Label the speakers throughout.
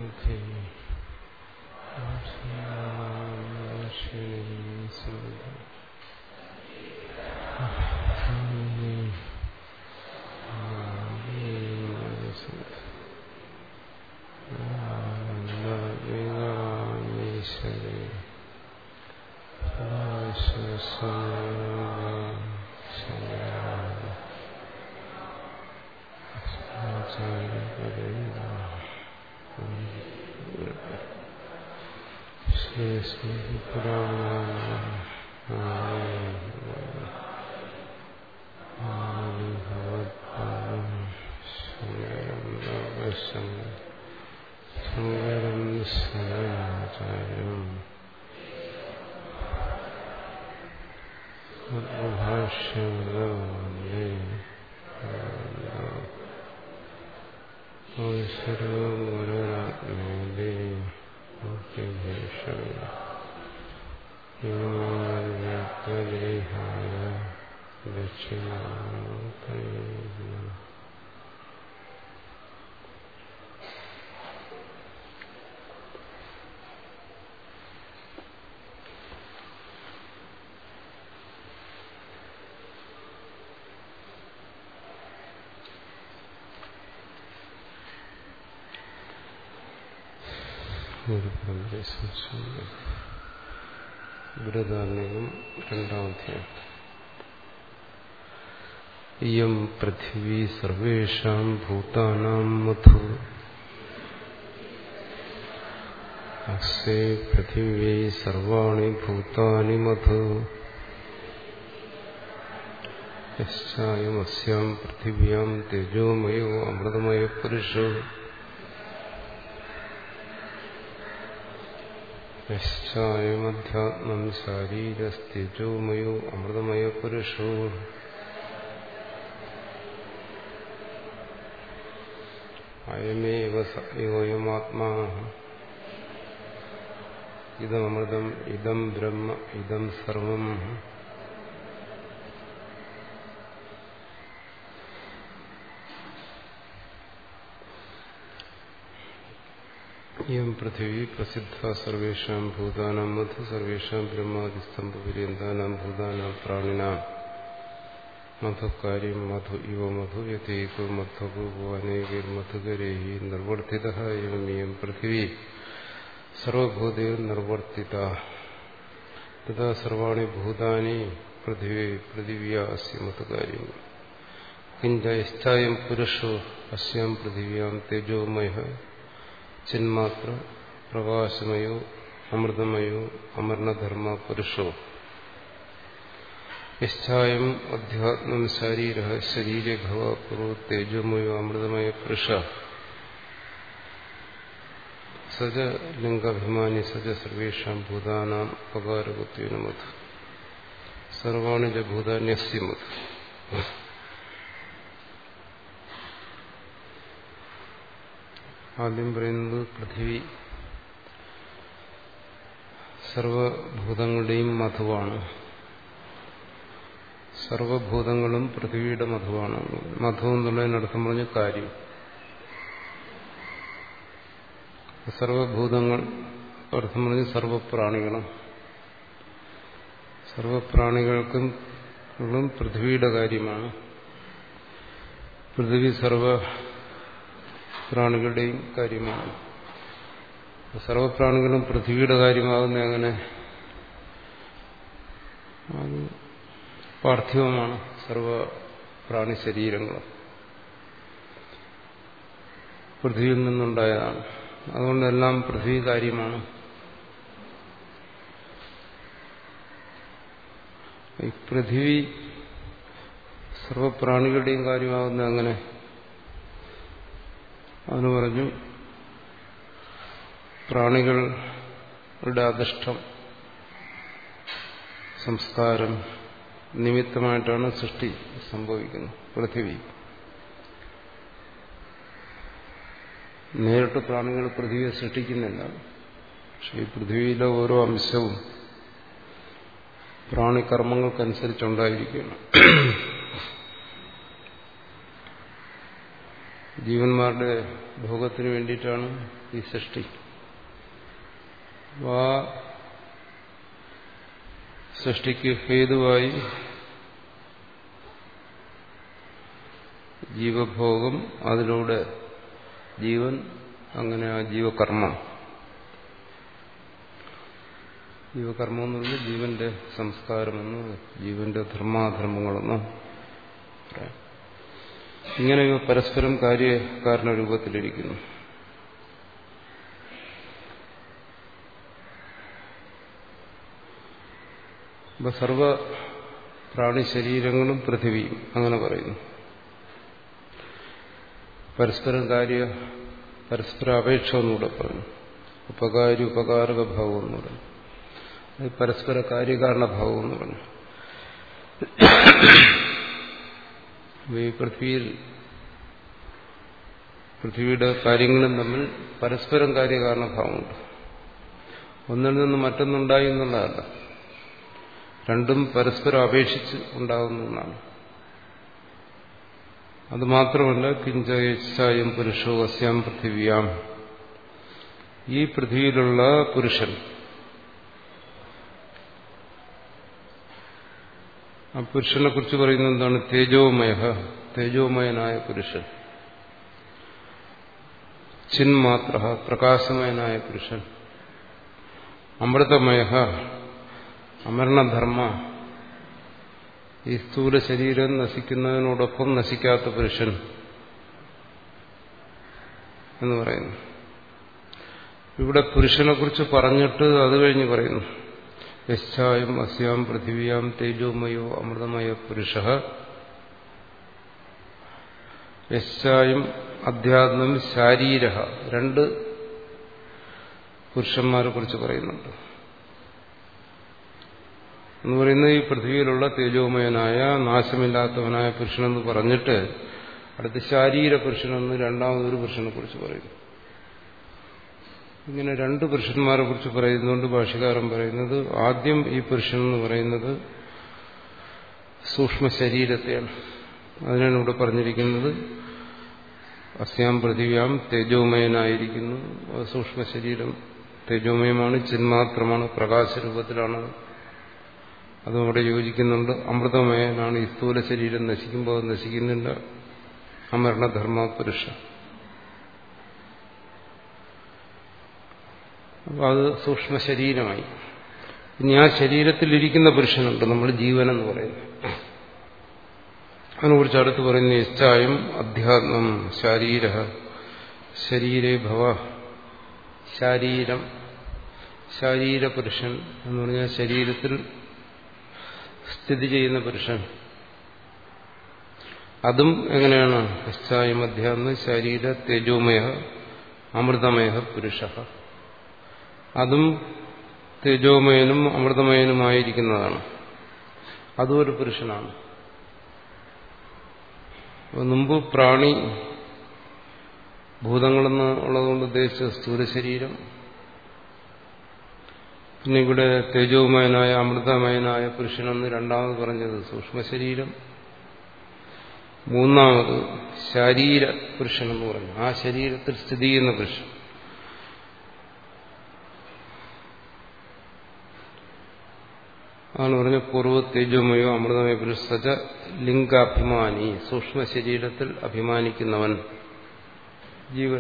Speaker 1: ശങ്കരം ശരണാചാര്യം ഭാഷ്യേ ഗുരുരാത്മേലേ ഭീഷണേഹായ ദക്ഷിണായ ബൃഹദാരണ്യം രണ്ടാമധ്യായം ഇയം പൃഥിവി സർവേഷാം ഭൂതാനാം മധു അസ്യേ പൃഥിവ്യൈ സർവാണി ഭൂതാനി മധു യശ്ചായമസ്യാം പൃഥിവ്യാം തേജോമയോ അമൃതമയ പുരുഷോ യശ്ചായമധ്യാത്മം ശാരീരസ്ഥിജോമയോ അമൃതമയ പുരുഷോ അയമേവ സയോയമാത്മാ ഇതമൃതം ഇതം ബ്രഹ്മ ഇതം സർവം ഇയം പൃഥിവി പ്രസിദ്ധ സർവേഷാം ഭൂതാനാം മധു സർവേഷാം ബ്രഹ്മാദിസ്തംഭപര്യന്താനാം ഭൂതാനാം പ്രാണിനാം മധുകാര്യം മധു ഇവ മധു യഥേകോ മധുഭൂ അനേകർ മധുകരൈ നിർവർത്തിത ഇയം പൃഥിവി സർവഭൂതേ നിർവർത്തിത തഥാ സർവാണി ഭൂതാനി പൃഥിവി പൃഥിവ്യ അസ്യ മധുകാര്യം കിഞ്ച യശ്ചായം പുരുഷോ അസ്യാം പൃഥിവ്യാം തേജോമയ ചിന്മാത്ര പ്രകാശമയോ അമൃതമയോ അമർണധർമ്മ പുരുഷോ യശ്ചായം അധ്യാത്മം ശരീര ശരീരഭവ പുറോ തേജോമയോ അമൃതമയ പുരുഷ സജ ലിംഗാഭിമാനി സജ സർവേഷാം ഭൂതാനാം ഉപകാരകത്വേന മധു സർവാണി ച ഭൂതാന്യസ്യ മധു ആദ്യം പറയുന്നത് പൃഥിവി സർവഭൂതങ്ങളുടെയും മധുവാണ് സർവഭൂതങ്ങളും പൃഥ്വിയുടെ മധുവാണ് മധു എന്നുള്ളതിനർത്ഥം പറഞ്ഞ കാര്യം സർവഭൂതങ്ങൾ അർത്ഥം പറഞ്ഞ് സർവപ്രാണികളും സർവപ്രാണികൾക്കും പൃഥ്വിയുടെ കാര്യമാണ് പൃഥ്വി സർവ പ്രാണികളുടെയും കാര്യമാണ് സർവപ്രാണികളും പൃഥ്വിയുടെ കാര്യമാകുന്ന അങ്ങനെ അത് പാർത്ഥിവമാണ് സർവ പ്രാണി ശരീരങ്ങളും പൃഥ്വിയിൽ നിന്നുണ്ടായതാണ് അതുകൊണ്ടെല്ലാം പൃഥ്വി കാര്യമാണ് ഈ പൃഥ്വി സർവപ്രാണികളുടെയും കാര്യമാകുന്ന അങ്ങനെ അതിന് പറഞ്ഞു പ്രാണികളുടെ അധിഷ്ഠം സംസ്കാരം നിമിത്തമായിട്ടാണ് സൃഷ്ടി സംഭവിക്കുന്നത് പൃഥിവി നേരിട്ട് പ്രാണികൾ പൃഥ്വിയെ സൃഷ്ടിക്കുന്നില്ല പക്ഷെ ഈ പൃഥ്വിയിലെ ഓരോ അംശവും പ്രാണികർമ്മങ്ങൾക്കനുസരിച്ചുണ്ടായിരിക്കുകയാണ് ജീവന്മാരുടെ ഭോഗത്തിന് വേണ്ടിയിട്ടാണ് ഈ സൃഷ്ടി ആ സൃഷ്ടിക്ക് ഹേതുവായി ജീവഭോഗം അതിലൂടെ ജീവൻ അങ്ങനെ ആ ജീവകർമ്മം ജീവകർമ്മം എന്ന് പറഞ്ഞാൽ ജീവന്റെ സംസ്കാരമെന്നോ ജീവന്റെ ധർമാധർമ്മങ്ങളെന്നോ പറയാം ഇങ്ങനെ ഇവ പരസ്പരം കാര്യകാരണ രൂപത്തിലിരിക്കുന്നു അപ്പൊ സർവ പ്രാണി ശരീരങ്ങളും പൃഥിവിയും അങ്ങനെ പറയുന്നു പരസ്പരം കാര്യ പരസ്പര അപേക്ഷ എന്നുകൂടെ പറഞ്ഞു ഉപകാരി ഉപകാരക ഭാവം എന്ന് പറഞ്ഞു അത് പരസ്പര കാര്യകാരണഭാവം എന്ന് പറഞ്ഞു ഈ പൃഥ്വിയിൽ പൃഥ്വിയുടെ കാര്യങ്ങളും തമ്മിൽ പരസ്പരം കാര്യകാരണഭാവമുണ്ട് ഒന്നിൽ നിന്ന് മറ്റൊന്നുണ്ടായി എന്നുള്ളതല്ല രണ്ടും പരസ്പരം അപേക്ഷിച്ച് ഉണ്ടാകുന്ന ഒന്നാണ് അതുമാത്രമല്ല കിഞ്ചയം പുരുഷോ അസ്യാം പൃഥിവ്യാം ഈ പൃഥ്വിയിലുള്ള പുരുഷൻ ആ പുരുഷനെ കുറിച്ച് പറയുന്നത് എന്താണ് തേജോമയ തേജോമയനായ പുരുഷൻ ചിന്മാത്ര പ്രകാശമയനായ പുരുഷൻ അമൃതമയ അമരണധർമ്മ ഈ സ്ഥൂല ശരീരം നശിക്കുന്നതിനോടൊപ്പം നശിക്കാത്ത പുരുഷൻ എന്ന് പറയുന്നു ഇവിടെ പുരുഷനെ കുറിച്ച് പറഞ്ഞിട്ട് അത് കഴിഞ്ഞ് പറയുന്നു യശ്ചായം അസ്യാം പൃഥിവ്യാം തേജോമയോ അമൃതമയ പുരുഷ യശ്ചായം അധ്യാത്മം ശാരീര രണ്ട് പുരുഷന്മാരെ കുറിച്ച് പറയുന്നുണ്ട് എന്ന് പറയുന്നത് ഈ പൃഥ്വിയിലുള്ള തേജോമയനായ നാശമില്ലാത്തവനായ പുരുഷനെന്ന് പറഞ്ഞിട്ട് അടുത്ത് ശാരീര പുരുഷനെന്ന് രണ്ടാമതൊരു പുരുഷനെ കുറിച്ച് പറയുന്നു ഇങ്ങനെ രണ്ട് പുരുഷന്മാരെ കുറിച്ച് പറയുന്നുകൊണ്ട് ഭാഷകാരൻ പറയുന്നത് ആദ്യം ഈ പുരുഷൻ എന്ന് പറയുന്നത് സൂക്ഷ്മ ശരീരത്തെയാണ് അതിനാണ് ഇവിടെ പറഞ്ഞിരിക്കുന്നത് അസ്യാം പൃഥിവ്യാം തേജോമയനായിരിക്കുന്നു സൂക്ഷ്മ ശരീരം തേജോമയമാണ് ചിന്മാത്രമാണ് പ്രകാശരൂപത്തിലാണ് അതും അവിടെ യോജിക്കുന്നുണ്ട് അമൃതമയനാണ് ഈ സ്ഥൂല ശരീരം നശിക്കുമ്പോൾ അത് നശിക്കുന്നില്ല അമരണധർമ്മ പുരുഷ അപ്പോൾ അത് സൂക്ഷ്മ ശരീരമായി ഇനി ആ ശരീരത്തിലിരിക്കുന്ന പുരുഷനുണ്ട് നമ്മൾ ജീവൻ എന്ന് പറയുന്നത് അതിനെക്കുറിച്ച് അടുത്ത് പറയുന്ന ഇഷ്ടായും അധ്യാത്മം ശാരീര ശരീരേ ഭവ ശാരീരം ശാരീരപുരുഷൻ എന്ന് പറഞ്ഞാൽ ശരീരത്തിൽ സ്ഥിതി ചെയ്യുന്ന പുരുഷൻ അതും എങ്ങനെയാണ് ഇഷ്ടായും അധ്യാത്മം ശരീര തേജോമയ അമൃതമയ പുരുഷ അതും തേജോമയനും അമൃതമയനുമായിരിക്കുന്നതാണ് അതും ഒരു പുരുഷനാണ് മുമ്പ് പ്രാണി ഭൂതങ്ങളെന്ന് ഉള്ളതുകൊണ്ട് ഉദ്ദേശിച്ച സ്ഥൂല ശരീരം പിന്നെ ഇവിടെ തേജോമയനായ അമൃതമയനായ പുരുഷനെന്ന് രണ്ടാമത് പറഞ്ഞത് സൂക്ഷ്മ ശരീരം മൂന്നാമത് ശാരീര പുരുഷനെന്ന് പറഞ്ഞു ആ ശരീരത്തിൽ സ്ഥിതി ചെയ്യുന്ന പുരുഷൻ ആണ് പറഞ്ഞ പൂർവ്വ തേജോമയോ അമൃതമയ പുരുഷ സജ ലിംഗാഭിമാനി സൂക്ഷ്മ ശരീരത്തിൽ അഭിമാനിക്കുന്നവൻ ജീവൻ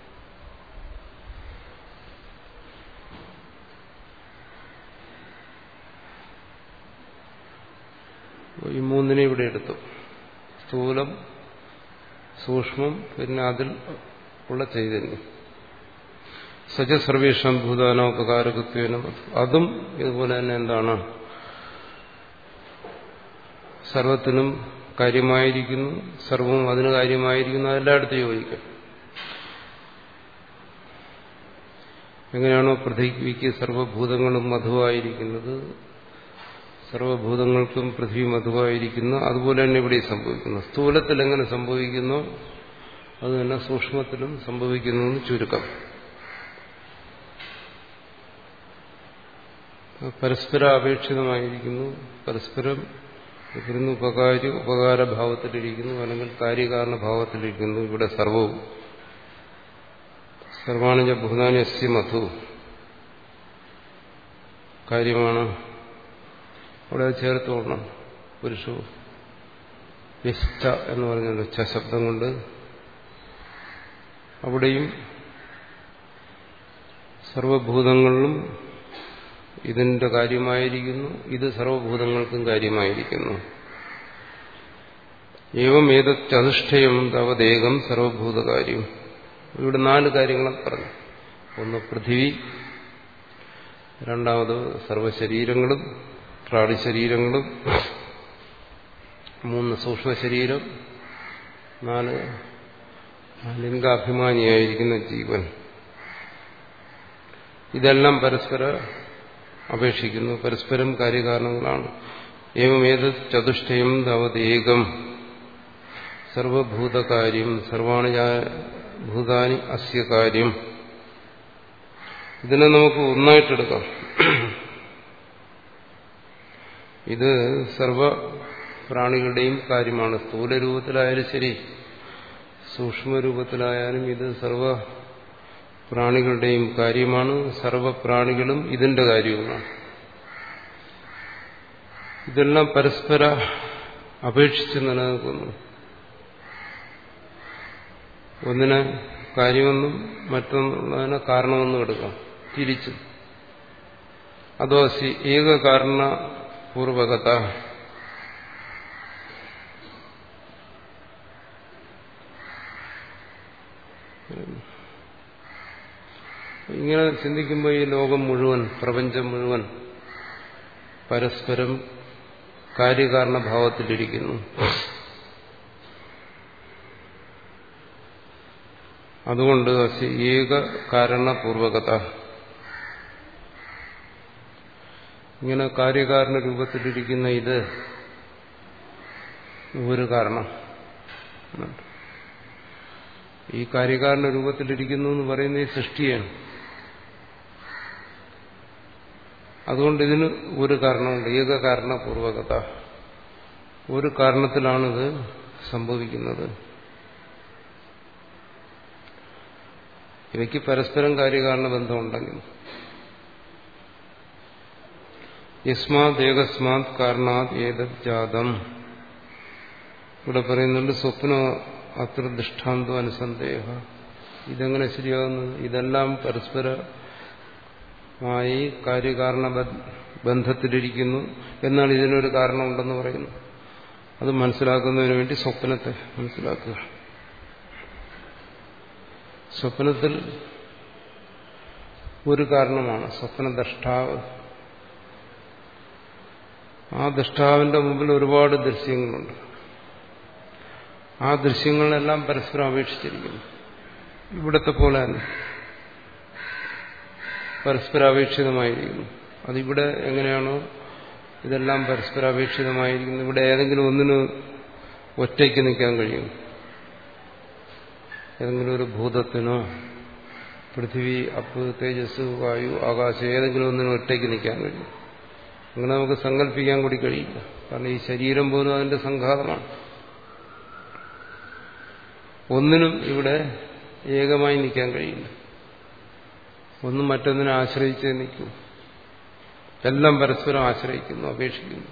Speaker 1: ഈ മൂന്നിനെ ഇവിടെ എടുത്തു സ്ഥൂലം സൂക്ഷ്മം പിന്നെ അതിൽ ഉള്ള ചൈതന്യം സജ സർവേഷം ഭൂതാനോപകാരകത്വേന അതും ഇതുപോലെ തന്നെ എന്താണ് സർവത്തിനും കാര്യമായിരിക്കുന്നു സർവവും അതിന് കാര്യമായിരിക്കുന്നു അതെല്ലായിടത്തും യോജിക്കും എങ്ങനെയാണോ പൃഥ്വിക്ക് സർവഭൂതങ്ങളും മധുവായിരിക്കുന്നത് സർവഭൂതങ്ങൾക്കും പൃഥ്വി മധുവായിരിക്കുന്നു അതുപോലെ തന്നെ ഇവിടെ സംഭവിക്കുന്നു സ്ഥൂലത്തിൽ എങ്ങനെ സംഭവിക്കുന്നു അത് തന്നെ സൂക്ഷ്മത്തിലും സംഭവിക്കുന്നു എന്ന് ചുരുക്കം പരസ്പര അപേക്ഷിതമായിരിക്കുന്നു പരസ്പരം ഇവിടുന്ന് ഉപകാരി ഉപകാരഭാവത്തിലിരിക്കുന്നു അല്ലെങ്കിൽ കാര്യകാരണ ഭാവത്തിലിരിക്കുന്നു ഇവിടെ സർവവും സർവാണിജ ഭൂതാനി അസ്യ മധു കാര്യമാണ് അവിടെ ചേർത്ത് കൊള്ളണം പുരുഷു യശ്ച എന്ന് പറഞ്ഞല്ലോ ച ശബ്ദം കൊണ്ട് അവിടെയും സർവഭൂതങ്ങളിലും ഇതിന്റെ കാര്യമായിരിക്കുന്നു ഇത് സർവഭൂതങ്ങൾക്കും കാര്യമായിരിക്കുന്നു ഏവം ഏത് ചതുഷ്ടയം തവതേകം സർവഭൂതകാര്യം ഇവിടെ നാല് കാര്യങ്ങളെ പറഞ്ഞു ഒന്ന് പൃഥിവി രണ്ടാമത് സർവശരീരങ്ങളും പ്രാണിശരീരങ്ങളും മൂന്ന് സൂക്ഷ്മ ശരീരം നാല് ലിംഗാഭിമാനിയായിരിക്കുന്ന ജീവൻ ഇതെല്ലാം പരസ്പര അപേക്ഷിക്കുന്നു പരസ്പരം കാര്യകാരണങ്ങളാണ് ഏവം ഏത് ചതുഷ്ടയം താവത് ഏകം സർവഭൂതകാര്യം സർവാണി ഭൂതാനി അസ്യ കാര്യം ഇതിനെ നമുക്ക് ഒന്നായിട്ടെടുക്കാം ഇത് സർവ പ്രാണികളുടെയും കാര്യമാണ് സ്ഥൂലരൂപത്തിലായാലും ശരി സൂക്ഷ്മരൂപത്തിലായാലും ഇത് സർവ പ്രാണികളുടെയും കാര്യമാണ് സർവപ്രാണികളും ഇതിന്റെ കാര്യവുമാണ് ഇതെല്ലാം പരസ്പര അപേക്ഷിച്ച് നിലനിൽക്കുന്നു ഒന്നിനെ കാര്യമെന്നും മറ്റൊന്നതിനെ കാരണമെന്നും എടുക്കാം തിരിച്ചു അതോ ഏക കാരണ പൂർവകത ഇങ്ങനെ ചിന്തിക്കുമ്പോൾ ഈ ലോകം മുഴുവൻ പ്രപഞ്ചം മുഴുവൻ പരസ്പരം കാര്യകാരണഭാവത്തിലിരിക്കുന്നു അതുകൊണ്ട് ഏക കാരണപൂർവകത ഇങ്ങനെ കാര്യകാരണ രൂപത്തിലിരിക്കുന്ന ഇത് ഒരു കാരണം ഈ കാര്യകാരണ രൂപത്തിലിരിക്കുന്നു എന്ന് പറയുന്ന ഈ സൃഷ്ടിയാണ് അതുകൊണ്ട് ഇതിന് ഒരു കാരണമുണ്ട് ഏക കാരണപൂർവകത ഒരു കാരണത്തിലാണിത് സംഭവിക്കുന്നത് ഇവയ്ക്ക് പരസ്പരം കാര്യകാരണ ബന്ധമുണ്ടെങ്കിൽ യസ്മാത് ഏകസ്മാത് കാരണാത് ഏതത് ജാതം ഇവിടെ പറയുന്നുണ്ട് സ്വപ്ന അത്ര ദൃഷ്ടാന്തം അനുസന്ദേഹ ഇതെങ്ങനെ ശരിയാകുന്നത് ഇതെല്ലാം പരസ്പരമായി കാര്യകാരണ ബന്ധത്തിലിരിക്കുന്നു എന്നാണ് ഇതിനൊരു കാരണമുണ്ടെന്ന് പറയുന്നു അത് മനസ്സിലാക്കുന്നതിന് വേണ്ടി സ്വപ്നത്തെ മനസ്സിലാക്കുക സ്വപ്നത്തിൽ ഒരു കാരണമാണ് സ്വപ്നദ്രഷ്ടാവ് ആ ദൃഷ്ടാവിന്റെ മുമ്പിൽ ഒരുപാട് ദൃശ്യങ്ങളുണ്ട് ആ ദൃശ്യങ്ങളെല്ലാം പരസ്പരം അപേക്ഷിച്ചിരിക്കുന്നു ഇവിടത്തെ പോലെ തന്നെ പരസ്പരാപേക്ഷിതമായിരിക്കുന്നു അതിവിടെ എങ്ങനെയാണോ ഇതെല്ലാം പരസ്പരാപേക്ഷിതമായിരിക്കുന്നു ഇവിടെ ഏതെങ്കിലും ഒന്നിന് ഒറ്റയ്ക്ക് നിൽക്കാൻ കഴിയും ഏതെങ്കിലും ഒരു ഭൂതത്തിനോ പൃഥ്വി അപ്പ് തേജസ് വായു ആകാശം ഏതെങ്കിലും ഒന്നിനും ഒറ്റയ്ക്ക് നിൽക്കാൻ കഴിയും അങ്ങനെ നമുക്ക് സങ്കല്പിക്കാൻ കൂടി കഴിയില്ല കാരണം ഈ ശരീരം പോലും അതിന്റെ സംഘാതമാണ് ഒന്നിനും ഇവിടെ ഏകമായി നിൽക്കാൻ കഴിയില്ല ഒന്നും മറ്റൊന്നിനെ ആശ്രയിച്ച് നിൽക്കും എല്ലാം പരസ്പരം ആശ്രയിക്കുന്നു അപേക്ഷിക്കുന്നു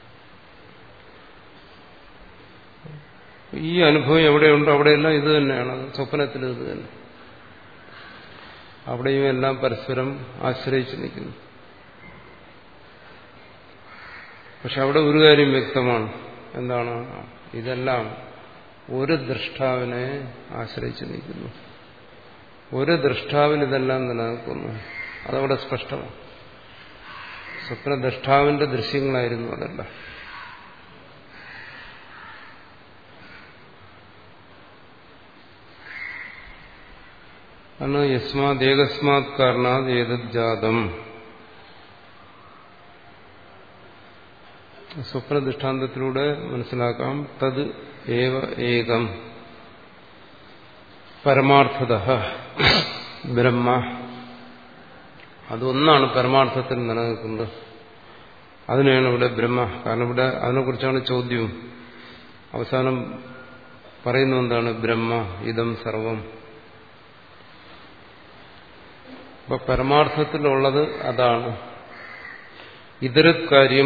Speaker 1: ഈ അനുഭവം എവിടെയുണ്ടോ അവിടെയെല്ലാം ഇത് തന്നെയാണ് സ്വപ്നത്തിൽ ഇത് തന്നെ അവിടെയും എല്ലാം പരസ്പരം ആശ്രയിച്ച് നിൽക്കുന്നു പക്ഷെ അവിടെ ഒരു കാര്യം വ്യക്തമാണ് എന്താണ് ഇതെല്ലാം ഒരു ദൃഷ്ടാവിനെ ആശ്രയിച്ച് നിൽക്കുന്നു ഒരു ദൃഷ്ടാവിന് ഇതെല്ലാം നിലനിൽക്കുന്നു അതവിടെ സ്പഷ്ടമാണ് സ്വപ്നദ്രഷ്ടാവിന്റെ ദൃശ്യങ്ങളായിരുന്നു അതല്ല കാരണം യസ്മാത് ഏകസ്മാത് കാരണാത് ഏതജ്ജാതം സ്വപ്ന ദൃഷ്ടാന്തത്തിലൂടെ മനസ്സിലാക്കാം തത് ഏവ ഏകം പരമാർത്ഥത ബ്രഹ്മ അതൊന്നാണ് പരമാർത്ഥത്തിൽ നിലനിൽക്കുന്നത് അതിനെയാണ് ഇവിടെ ബ്രഹ്മ കാരണം ഇവിടെ അതിനെക്കുറിച്ചാണ് ചോദ്യവും അവസാനം പറയുന്ന എന്താണ് ബ്രഹ്മ ഇതം സർവം അപ്പൊ പരമാർത്ഥത്തിലുള്ളത് അതാണ് ഇതര കാര്യം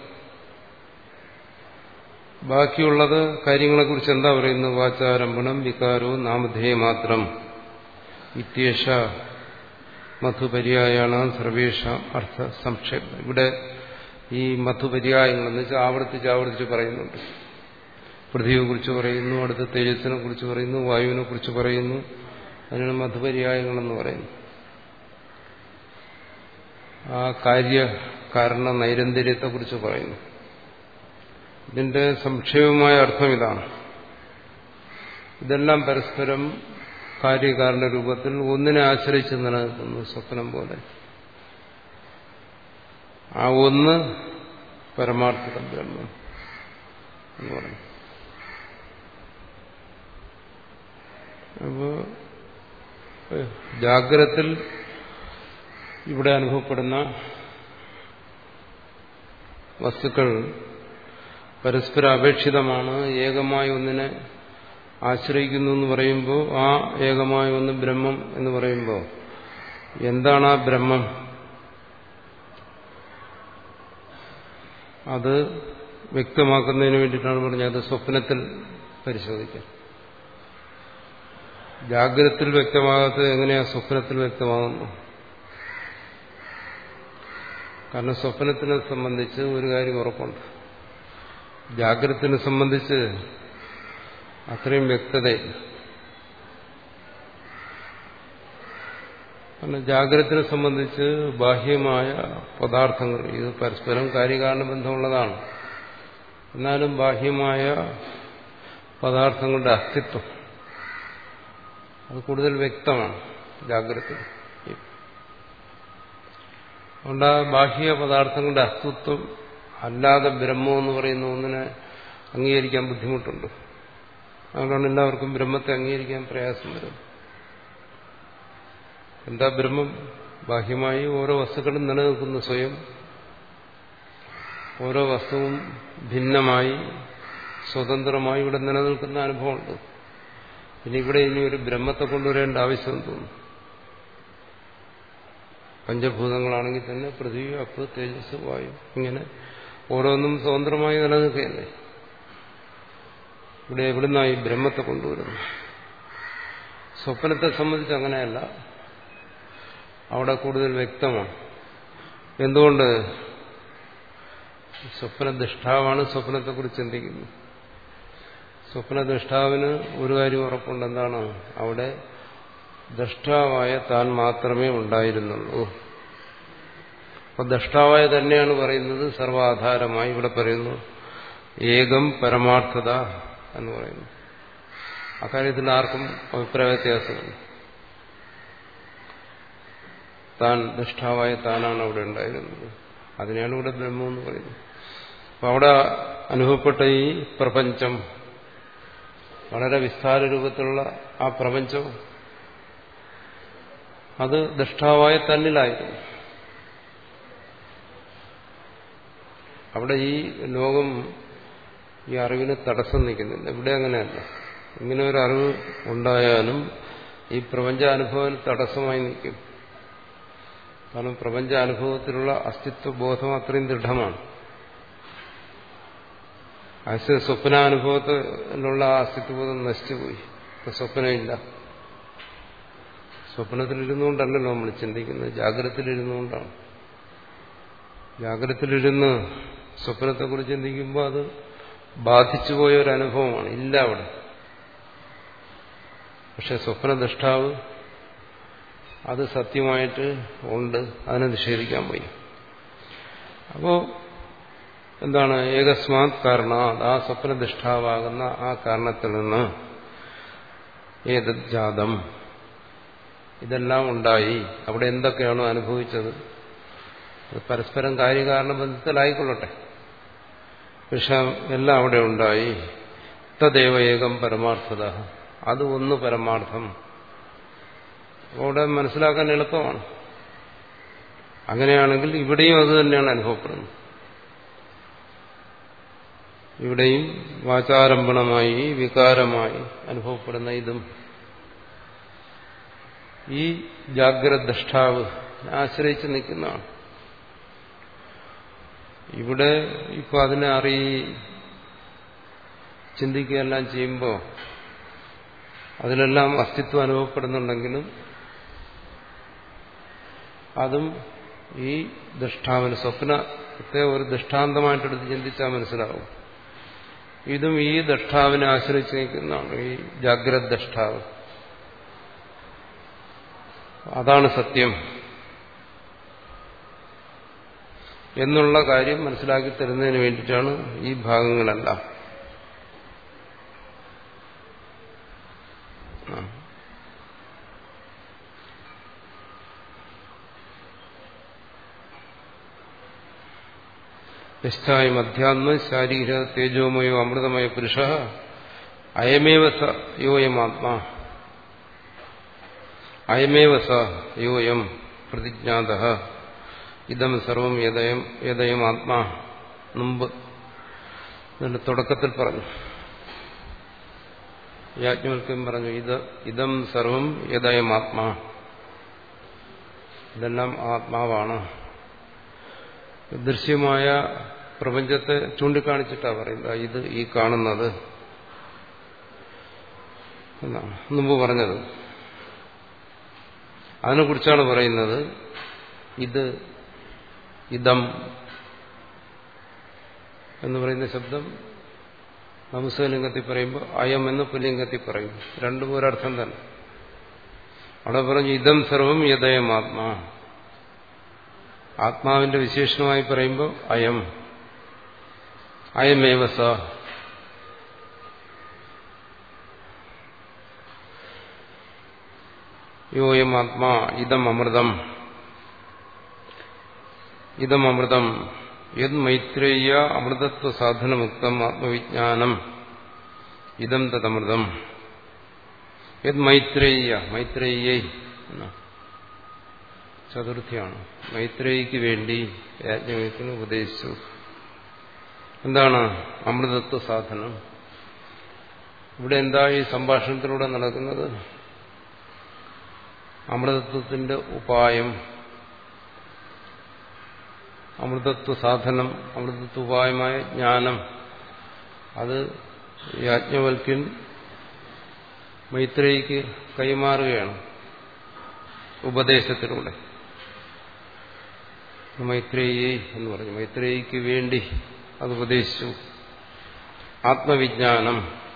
Speaker 1: ബാക്കിയുള്ളത് കാര്യങ്ങളെക്കുറിച്ച് എന്താ പറയുന്നത് വാചാരംഭണം വികാരവും നാമധേയ മാത്രം ഇത്യേഷ മധുപര്യായാണ് സർവേഷ അർത്ഥ സംക്ഷേപം ഇവിടെ ഈ മധുപര്യായങ്ങൾ എന്ന് വെച്ചാൽ ആവർത്തിച്ച് ആവർത്തിച്ച് പറയുന്നുണ്ട് പൃഥ്വിയെ കുറിച്ച് പറയുന്നു അടുത്ത തേജസ്സിനെ കുറിച്ച് പറയുന്നു വായുവിനെ കുറിച്ച് പറയുന്നു അതിനാണ് മധുപര്യായങ്ങളെന്ന് പറയുന്നു ആ കാര്യകാരണ നൈരന്തര്യത്തെക്കുറിച്ച് പറയുന്നു ഇതിന്റെ സംക്ഷേപമായ അർത്ഥം ഇതാണ് ഇതെല്ലാം പരസ്പരം കാര്യകാരണ രൂപത്തിൽ ഒന്നിനെ ആശ്രയിച്ച് നിലനിൽക്കുന്നു സ്വപ്നം പോലെ ആ ഒന്ന് പരമാർത്ഥ ബ്രഹ്മം എന്ന് പറഞ്ഞു അപ്പോ ജാഗ്രത്തിൽ ഇവിടെ അനുഭവപ്പെടുന്ന വസ്തുക്കൾ പരസ്പര അപേക്ഷിതമാണ് ഏകമായ ഒന്നിനെ ആശ്രയിക്കുന്നു എന്ന് പറയുമ്പോൾ ആ ഏകമായ ഒന്ന് ബ്രഹ്മം എന്ന് പറയുമ്പോൾ എന്താണ് ആ ബ്രഹ്മം അത് വ്യക്തമാക്കുന്നതിന് വേണ്ടിയിട്ടാണ് പറഞ്ഞത് സ്വപ്നത്തിൽ പരിശോധിക്കാൻ ജാഗ്രത്തിൽ വ്യക്തമാകാത്തത് എങ്ങനെയാ സ്വപ്നത്തിൽ വ്യക്തമാകുന്നു കാരണം സ്വപ്നത്തിനെ സംബന്ധിച്ച് ഒരു കാര്യം ഉറപ്പുണ്ട് ജാഗ്രത്തിനെ സംബന്ധിച്ച് അത്രയും വ്യക്തതയില്ല കാരണം ജാഗ്രതത്തിനെ സംബന്ധിച്ച് ബാഹ്യമായ പദാർത്ഥങ്ങൾ ഇത് പരസ്പരം കാര്യകാരണ ബന്ധമുള്ളതാണ് എന്നാലും ബാഹ്യമായ പദാർത്ഥങ്ങളുടെ അസ്തിത്വം അത് കൂടുതൽ വ്യക്തമാണ് ജാഗ്രത അതുകൊണ്ട് ആ ബാഹ്യ പദാർത്ഥങ്ങളുടെ അസ്തിത്വം അല്ലാതെ ബ്രഹ്മം എന്ന് പറയുന്ന ഒന്നിനെ അംഗീകരിക്കാൻ ബുദ്ധിമുട്ടുണ്ട് അതുകൊണ്ടാണ് എല്ലാവർക്കും ബ്രഹ്മത്തെ അംഗീകരിക്കാൻ പ്രയാസം വരും എന്താ ബ്രഹ്മം ബാഹ്യമായി ഓരോ വസ്തുക്കളും നിലനിൽക്കുന്നു സ്വയം ഓരോ വസ്തുവും ഭിന്നമായി സ്വതന്ത്രമായി ഇവിടെ നിലനിൽക്കുന്ന അനുഭവമുണ്ട് പിന്നെ ഇവിടെ ഇനി ഒരു ബ്രഹ്മത്തെ കൊണ്ടുവരേണ്ട ആവശ്യം തോന്നുന്നു പഞ്ചഭൂതങ്ങളാണെങ്കിൽ തന്നെ പൃഥ്വി അപ്പ് തേജസ് വായു ഇങ്ങനെ ഓരോന്നും സ്വതന്ത്രമായി നിലനിൽക്കുകയല്ലേ ഇവിടെ എവിടുന്നായി ബ്രഹ്മത്തെ കൊണ്ടുവരുന്നു സ്വപ്നത്തെ സംബന്ധിച്ച് അങ്ങനെയല്ല അവിടെ കൂടുതൽ വ്യക്തമാണ് എന്തുകൊണ്ട് സ്വപ്നദൃഷ്ടാവാണ് സ്വപ്നത്തെക്കുറിച്ച് ചിന്തിക്കുന്നത് സ്വപ്നദൃഷ്ടാവിന് ഒരു കാര്യം ഉറപ്പുണ്ട് എന്താണ് അവിടെ ദ്രഷ്ടാവായ താൻ മാത്രമേ ഉണ്ടായിരുന്നുള്ളൂ അപ്പൊ ദ്രഷ്ടാവായ തന്നെയാണ് പറയുന്നത് സർവാധാരമായി ഇവിടെ പറയുന്നു ഏകം പരമാർത്ഥത എന്ന് പറയുന്നു അക്കാര്യത്തിൽ ആർക്കും അഭിപ്രായ വ്യത്യാസമില്ല താൻ ദൃഷ്ടാവായ താനാണ് അവിടെ ഉണ്ടായിരുന്നത് അതിനെയാണ് ഇവിടെ ബ്രഹ്മം എന്ന് പറയുന്നത് അപ്പൊ അവിടെ അനുഭവപ്പെട്ട ഈ പ്രപഞ്ചം വളരെ വിസ്താര രൂപത്തിലുള്ള ആ പ്രപഞ്ചം അത് ദൃഷ്ടാവായ തന്നിലായിരുന്നു അവിടെ ഈ ലോകം ഈ അറിവിന് തടസ്സം നിൽക്കുന്നില്ല ഇവിടെ അങ്ങനെയല്ല ഇങ്ങനെ ഒരു അറിവ് ഉണ്ടായാലും ഈ പ്രപഞ്ചാനുഭവം തടസ്സമായി നിൽക്കും കാരണം പ്രപഞ്ചാനുഭവത്തിലുള്ള അസ്തിത്വ ബോധം അത്രയും ദൃഢമാണ് അസ്യ സ്വപ്നാനുഭവത്തിലുള്ള ആ അസ്തിത്വബോധം നശിച്ചുപോയി ഇപ്പൊ സ്വപ്നമില്ല സ്വപ്നത്തിലിരുന്നുകൊണ്ടല്ലല്ലോ നമ്മൾ ചിന്തിക്കുന്നത് ജാഗ്രതത്തിലിരുന്നുകൊണ്ടാണ് ജാഗ്രതത്തിലിരുന്ന് സ്വപ്നത്തെക്കുറിച്ച് ചിന്തിക്കുമ്പോൾ അത് ബാധിച്ചു പോയ ഒരു അനുഭവമാണ് ഇല്ല അവിടെ പക്ഷെ സ്വപ്നദൃഷ്ടാവ് അത് സത്യമായിട്ട് ഉണ്ട് അതിനെ നിഷേധിക്കാൻ പോയി അപ്പോ എന്താണ് ഏകസ്മാത് കാരണ ആ സ്വപ്നദൃഷ്ടാവാകുന്ന ആ കാരണത്തിൽ നിന്ന് ഏതത് ജാതം ഇതെല്ലാം ഉണ്ടായി അവിടെ എന്തൊക്കെയാണോ അനുഭവിച്ചത് അത് പരസ്പരം കാര്യകാരണ ബന്ധത്തിലായിക്കൊള്ളട്ടെ പക്ഷെ എല്ലാം അവിടെ ഉണ്ടായി തദ്ദേവ ഏകം പരമാർത്ഥത അത് ഒന്ന് പരമാർത്ഥം അവിടെ മനസ്സിലാക്കാൻ എളുപ്പമാണ് അങ്ങനെയാണെങ്കിൽ ഇവിടെയും അത് തന്നെയാണ് അനുഭവപ്പെടുന്നത് ഇവിടെയും വാചാരംഭണമായി വികാരമായി അനുഭവപ്പെടുന്ന ഇതും ഈ ജാഗ്രത ദഷ്ടാവ് ആശ്രയിച്ച് നിൽക്കുന്നതാണ് ഇവിടെ ഇപ്പൊ അതിനെ അറി ചിന്തിക്കുകയെല്ലാം ചെയ്യുമ്പോൾ അതിലെല്ലാം അസ്തിത്വം അനുഭവപ്പെടുന്നുണ്ടെങ്കിലും അതും ഈ ദൃഷ്ടാവിന് സ്വപ്നത്തെ ഒരു ദൃഷ്ടാന്തമായിട്ടെടുത്ത് ചിന്തിച്ചാൽ മനസ്സിലാവും ഇതും ഈ ദഷ്ടാവിനെ ആശ്രയിച്ച് നിൽക്കുന്നതാണ് ഈ ജാഗ്രത ദഷ്ടാവ് അതാണ് സത്യം എന്നുള്ള കാര്യം മനസ്സിലാക്കി തരുന്നതിന് വേണ്ടിയിട്ടാണ് ഈ ഭാഗങ്ങളെല്ലാം യശ്ചായും അധ്യാത്മ ശാരീര തേജോമയോ അമൃതമയ പുരുഷ അയമേവ സ യോയമാത്മാ അയമേവ സ യോയം പ്രതിജ്ഞാത ഇതം സർവം യദയം യദയം ആത്മാ മുമ്പ് ഇതിന്റെ തുടക്കത്തിൽ പറഞ്ഞു യാജ്ഞവൽക്കം പറഞ്ഞു ഇത് ഇതം സർവം യദയം ആത്മാ ഇതെല്ലാം ആത്മാവാണ് ദൃശ്യമായ പ്രപഞ്ചത്തെ ചൂണ്ടിക്കാണിച്ചിട്ടാണ് പറയുന്നത് ഇത് ഈ കാണുന്നത് എന്നാണ് മുമ്പ് പറഞ്ഞത് അതിനെക്കുറിച്ചാണ് പറയുന്നത് ഇത് ഇതം എന്ന് പറയുന്ന ശബ്ദം നമസ്കലിംഗത്തിൽ പറയുമ്പോൾ അയം എന്ന് പുല്ലിംഗത്തിൽ പറയും രണ്ടും ഒരർത്ഥം തന്നെ അവിടെ പറഞ്ഞു ഇതം സർവം യദയം ആത്മാ ആത്മാവിന്റെ വിശേഷണമായി പറയുമ്പോൾ അയം അയമേവ സ യോയം ആത്മാ ഇതം അമൃതം ഇതം അമൃതം യത് മൈത്രേയ അമൃതത്വ സാധനമുക്തം ആത്മവിജ്ഞാനം ഇതം തദമൃതം യത് മൈത്രേയ മൈത്രേയ ചതുർത്ഥിയാണ് മൈത്രേയിക്ക് വേണ്ടി യാജ്ഞവൽക്കിന് ഉപദേശിച്ചു എന്താണ് അമൃതത്വ സാധനം ഇവിടെ എന്താ ഈ സംഭാഷണത്തിലൂടെ നടക്കുന്നത് അമൃതത്വത്തിന്റെ ഉപായം അമൃതത്വ സാധനം അമൃതത്വ ഉപായമായ ജ്ഞാനം അത് യാജ്ഞവൽക്കൻ മൈത്രേയിക്ക് കൈമാറുകയാണ് ഉപദേശത്തിലൂടെ മൈത്രേയി എന്ന് പറഞ്ഞു മൈത്രേയിക്ക് വേണ്ടി അത് ഉപദേശിച്ചു ആത്മവിജ്ഞാനം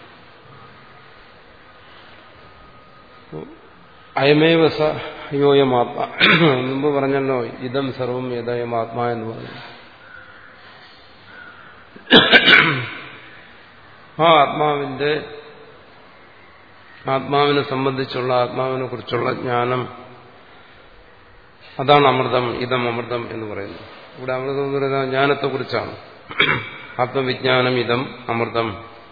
Speaker 1: അയമേവ സ യോയമാത്മ മുമ്പ് പറഞ്ഞല്ലോ ഇതം സർവം യഥയമാത്മാ എന്ന് പറഞ്ഞു ആ ആത്മാവിന്റെ ആത്മാവിനെ സംബന്ധിച്ചുള്ള ആത്മാവിനെ കുറിച്ചുള്ള ജ്ഞാനം അതാണ് അമൃതം ഇതം അമൃതം എന്ന് പറയുന്നത് ഇവിടെ അമൃതം എന്ന് പറയുന്നത് ജ്ഞാനത്തെക്കുറിച്ചാണ് ആത്മവിജ്ഞാനം ഇതം അമൃതം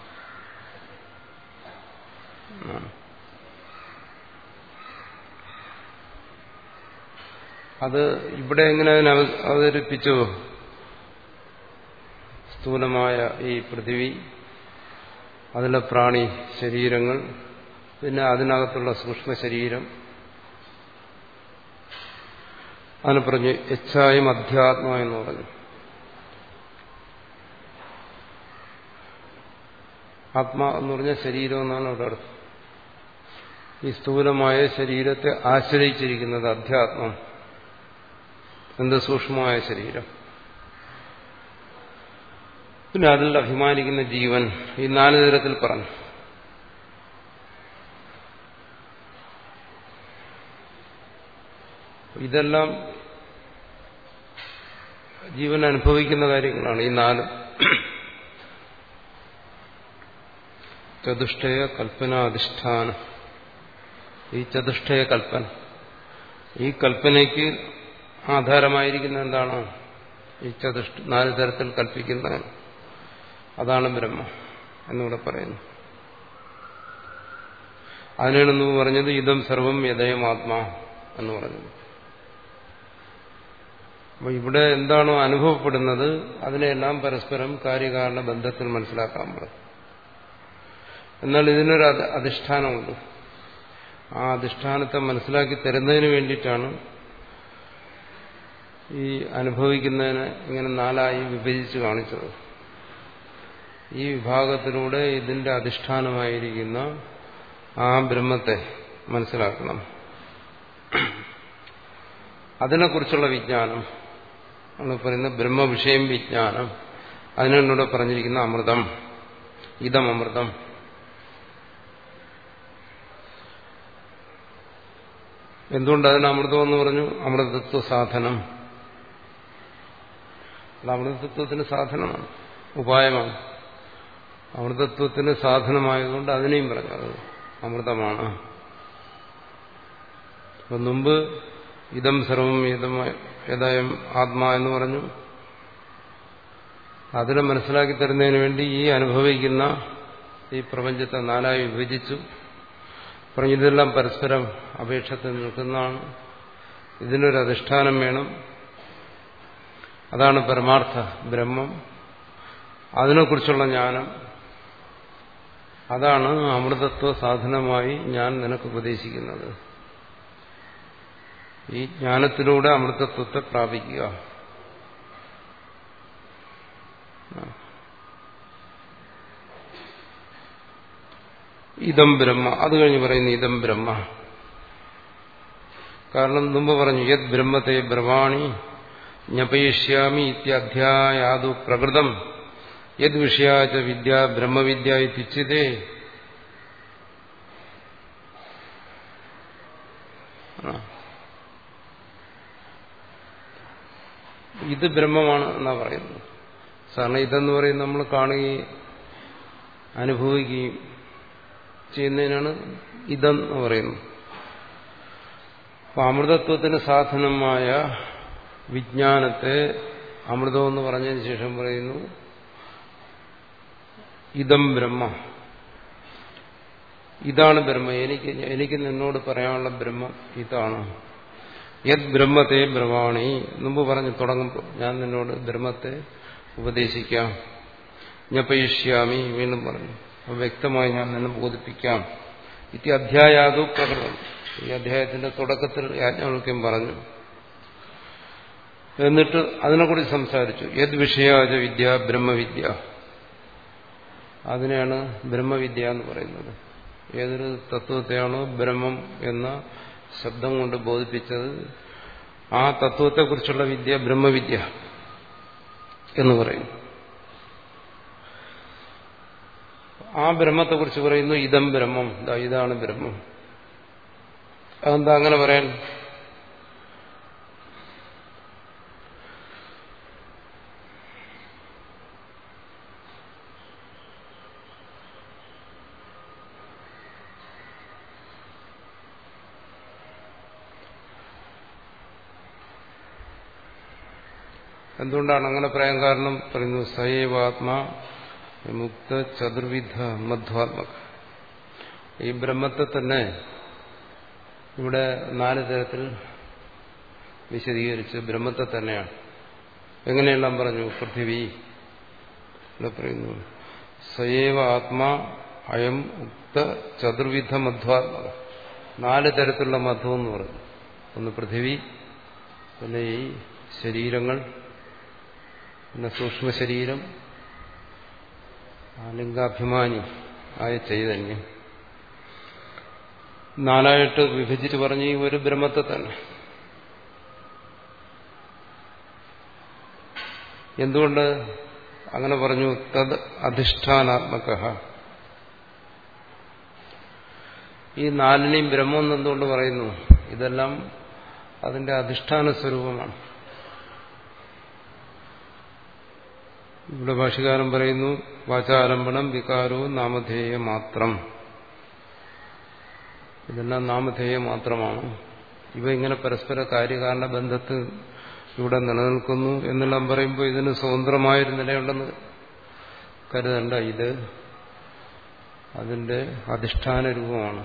Speaker 1: അത് ഇവിടെ എങ്ങനെ അതിനെ അവതരിപ്പിച്ചു സ്ഥൂലമായ ഈ പൃഥിവി അതിലെ പ്രാണി ശരീരങ്ങൾ പിന്നെ അതിനകത്തുള്ള സൂക്ഷ്മ ശരീരം അതിന് പറഞ്ഞു എച്ചായും അധ്യാത്മ എന്ന് പറഞ്ഞു ആത്മാ എന്ന് പറഞ്ഞ ശരീരം എന്നാണ് അവിടെ അർത്ഥം ഈ സ്ഥൂലമായ ശരീരത്തെ ആശ്രയിച്ചിരിക്കുന്നത് അധ്യാത്മം എന്ത് സൂക്ഷ്മമായ ശരീരം പിന്നെ അതിൽ അഭിമാനിക്കുന്ന ജീവൻ ഈ നാല് തരത്തിൽ പറഞ്ഞു ഇതെല്ലാം ജീവൻ അനുഭവിക്കുന്ന കാര്യങ്ങളാണ് ഈ നാല് ചതുഷ്ടയ കൽപ്പന അധിഷ്ഠാനം ഈ ചതുഷ്ടയ കൽപ്പന ഈ കൽപ്പനയ്ക്ക് ആധാരമായിരിക്കുന്ന എന്താണ് ഈ ചതുഷ്ട നാല് തരത്തിൽ കൽപ്പിക്കുന്നതാണ് അതാണ് ബ്രഹ്മ എന്നിവിടെ പറയുന്നു അതിനാണ് പറഞ്ഞത് ഇതം സർവം യഥയം ആത്മാ എന്ന് പറഞ്ഞത് അപ്പൊ ഇവിടെ എന്താണോ അനുഭവപ്പെടുന്നത് അതിനെല്ലാം പരസ്പരം കാര്യകാരണ ബന്ധത്തിൽ മനസ്സിലാക്കാൻ പറയും എന്നാൽ ഇതിനൊരു അധിഷ്ഠാനമുണ്ട് ആ അധിഷ്ഠാനത്തെ മനസ്സിലാക്കി തരുന്നതിന് വേണ്ടിയിട്ടാണ് ഈ അനുഭവിക്കുന്നതിന് ഇങ്ങനെ നാലായി വിഭജിച്ച് കാണിച്ചത് ഈ വിഭാഗത്തിലൂടെ ഇതിന്റെ അധിഷ്ഠാനമായിരിക്കുന്ന ആ ബ്രഹ്മത്തെ മനസ്സിലാക്കണം അതിനെക്കുറിച്ചുള്ള വിജ്ഞാനം നമ്മൾ പറയുന്ന ബ്രഹ്മവിഷയം വിജ്ഞാനം അതിനോട് പറഞ്ഞിരിക്കുന്ന അമൃതം ഇതം അമൃതം എന്തുകൊണ്ട് അതിന് അമൃതം എന്ന് പറഞ്ഞു അമൃതത്വ സാധനം അത് അമൃതത്വത്തിന് സാധനമാണ് ഉപായമാണ് അമൃതത്വത്തിന് സാധനമായതുകൊണ്ട് അതിനെയും പറഞ്ഞു അത് അമൃതമാണ് അപ്പൊ മുമ്പ് ഇതം സർവം യഥയം ആത്മാ എന്ന് പറഞ്ഞു അതിനെ മനസ്സിലാക്കി തരുന്നതിന് വേണ്ടി ഈ അനുഭവിക്കുന്ന ഈ പ്രപഞ്ചത്തെ നാലായി വിഭജിച്ചു പറഞ്ഞു ഇതെല്ലാം പരസ്പരം അപേക്ഷത്തിൽ നിൽക്കുന്നതാണ് ഇതിനൊരു അധിഷ്ഠാനം വേണം അതാണ് പരമാർത്ഥ ബ്രഹ്മം അതിനെക്കുറിച്ചുള്ള ജ്ഞാനം അതാണ് അമൃതത്വ സാധനമായി ഞാൻ നിനക്ക് ഉപദേശിക്കുന്നത് ഈ ജ്ഞാനത്തിലൂടെ അമൃതത്വത്തെ പ്രാപിക്കുക ഇതം ബ്രഹ്മ അത് കഴിഞ്ഞ് പറയുന്നു ഇതം ബ്രഹ്മ കാരണം മുമ്പ് പറഞ്ഞു യത് ബ്രഹ്മത്തെ ബ്രവാണി ജ്ഞപയിഷ്യാമി ഇത്യധ്യായാതു പ്രകൃതം യത് വിഷയാച്ച വിദ്യ ബ്രഹ്മവിദ്യ ഇത്യുച്യതേ ഇത് ബ്രഹ്മമാണ് എന്നാ പറയുന്നത് സാറിന് ഇതെന്ന് പറയുന്നത് നമ്മൾ കാണുകയും അനുഭവിക്കുകയും ചെയ്യുന്നതിനാണ് ഇതെന്ന് പറയുന്നത് അപ്പൊ അമൃതത്വത്തിന് സാധനമായ വിജ്ഞാനത്തെ അമൃതമെന്ന് പറഞ്ഞതിന് ശേഷം പറയുന്നു ഇതം ബ്രഹ്മ ഇതാണ് ബ്രഹ്മ എനിക്ക് എനിക്ക് നിന്നോട് പറയാനുള്ള ബ്രഹ്മം ഇതാണ് യത് ബ്രഹ്മത്തെ ബ്രഹ്മാണി മുമ്പ് പറഞ്ഞു തുടങ്ങുമ്പോൾ ഞാൻ നിന്നോട് ബ്രഹ്മത്തെ ഉപദേശിക്കാം ജ്ഞപയിഷ്യാമി വീണ്ടും പറഞ്ഞു അപ്പോൾ വ്യക്തമായി ഞാൻ നിന്നെ ബോധിപ്പിക്കാം ഇത്തി അധ്യായാതു പ്രകടനം ഈ അധ്യായത്തിന്റെ തുടക്കത്തിൽ യാജ്ഞവൽക്യം പറഞ്ഞു എന്നിട്ട് അതിനെക്കുറിച്ച് സംസാരിച്ചു യത് വിഷയാച വിദ്യ ബ്രഹ്മവിദ്യ അതിനെയാണ് ബ്രഹ്മവിദ്യ എന്ന് പറയുന്നത് ഏതൊരു തത്വത്തെയാണോ ബ്രഹ്മം എന്ന ശബ്ദം കൊണ്ട് ബോധിപ്പിച്ചത് ആ തത്വത്തെക്കുറിച്ചുള്ള വിദ്യ ബ്രഹ്മവിദ്യ എന്ന് പറയും ആ ബ്രഹ്മത്തെക്കുറിച്ച് പറയുന്നു ഇതം ബ്രഹ്മം ഇതാണ് ബ്രഹ്മം അതെന്താ അങ്ങനെ പറയാൻ എന്തുകൊണ്ടാണ് അങ്ങനെ പറയാൻ കാരണം പറയുന്നു സയവാത്മാ മുക്ത ചതുർവിധ മധ്വാത്മക ഈ ബ്രഹ്മത്തെ തന്നെ ഇവിടെ നാല് തരത്തിൽ വിശദീകരിച്ച് ബ്രഹ്മത്തെ തന്നെയാണ് എങ്ങനെയെല്ലാം പറഞ്ഞു പൃഥിവി ഇവിടെ പറയുന്നു സയേവ ആത്മാ അയം ഉക്ത ചതുർവിധ മധ്വാത്മക നാല് തരത്തിലുള്ള മധ്വം എന്ന് പറഞ്ഞു ഒന്ന് പൃഥിവി പിന്നെ ഈ ശരീരങ്ങൾ പിന്നെ സൂക്ഷ്മ ശരീരം ലിംഗാഭിമാനി ആയ ചൈതന്യം നാലായിട്ട് വിഭജിച്ച് പറഞ്ഞ ഈ ഒരു ബ്രഹ്മത്തെ തന്നെ എന്തുകൊണ്ട് അങ്ങനെ പറഞ്ഞു തത് അധിഷ്ഠാനാത്മക ഈ നാലിനെയും ബ്രഹ്മം എന്ന് എന്തുകൊണ്ട് പറയുന്നു ഇതെല്ലാം അതിന്റെ അധിഷ്ഠാന സ്വരൂപമാണ് ഇവിടെ ഭാഷകാരൻ പറയുന്നു വാചാരംഭണം വികാരവും നാമധേയ മാത്രം ഇതെല്ലാം നാമധേയ മാത്രമാണ് ഇവ ഇങ്ങനെ പരസ്പര കാര്യകാരണ ബന്ധത്തിൽ ഇവിടെ നിലനിൽക്കുന്നു എന്നെല്ലാം പറയുമ്പോൾ ഇതിന് സ്വതന്ത്രമായൊരു നിലയുണ്ടെന്ന് കരുതണ്ട ഇത് അതിന്റെ അധിഷ്ഠാന രൂപമാണ്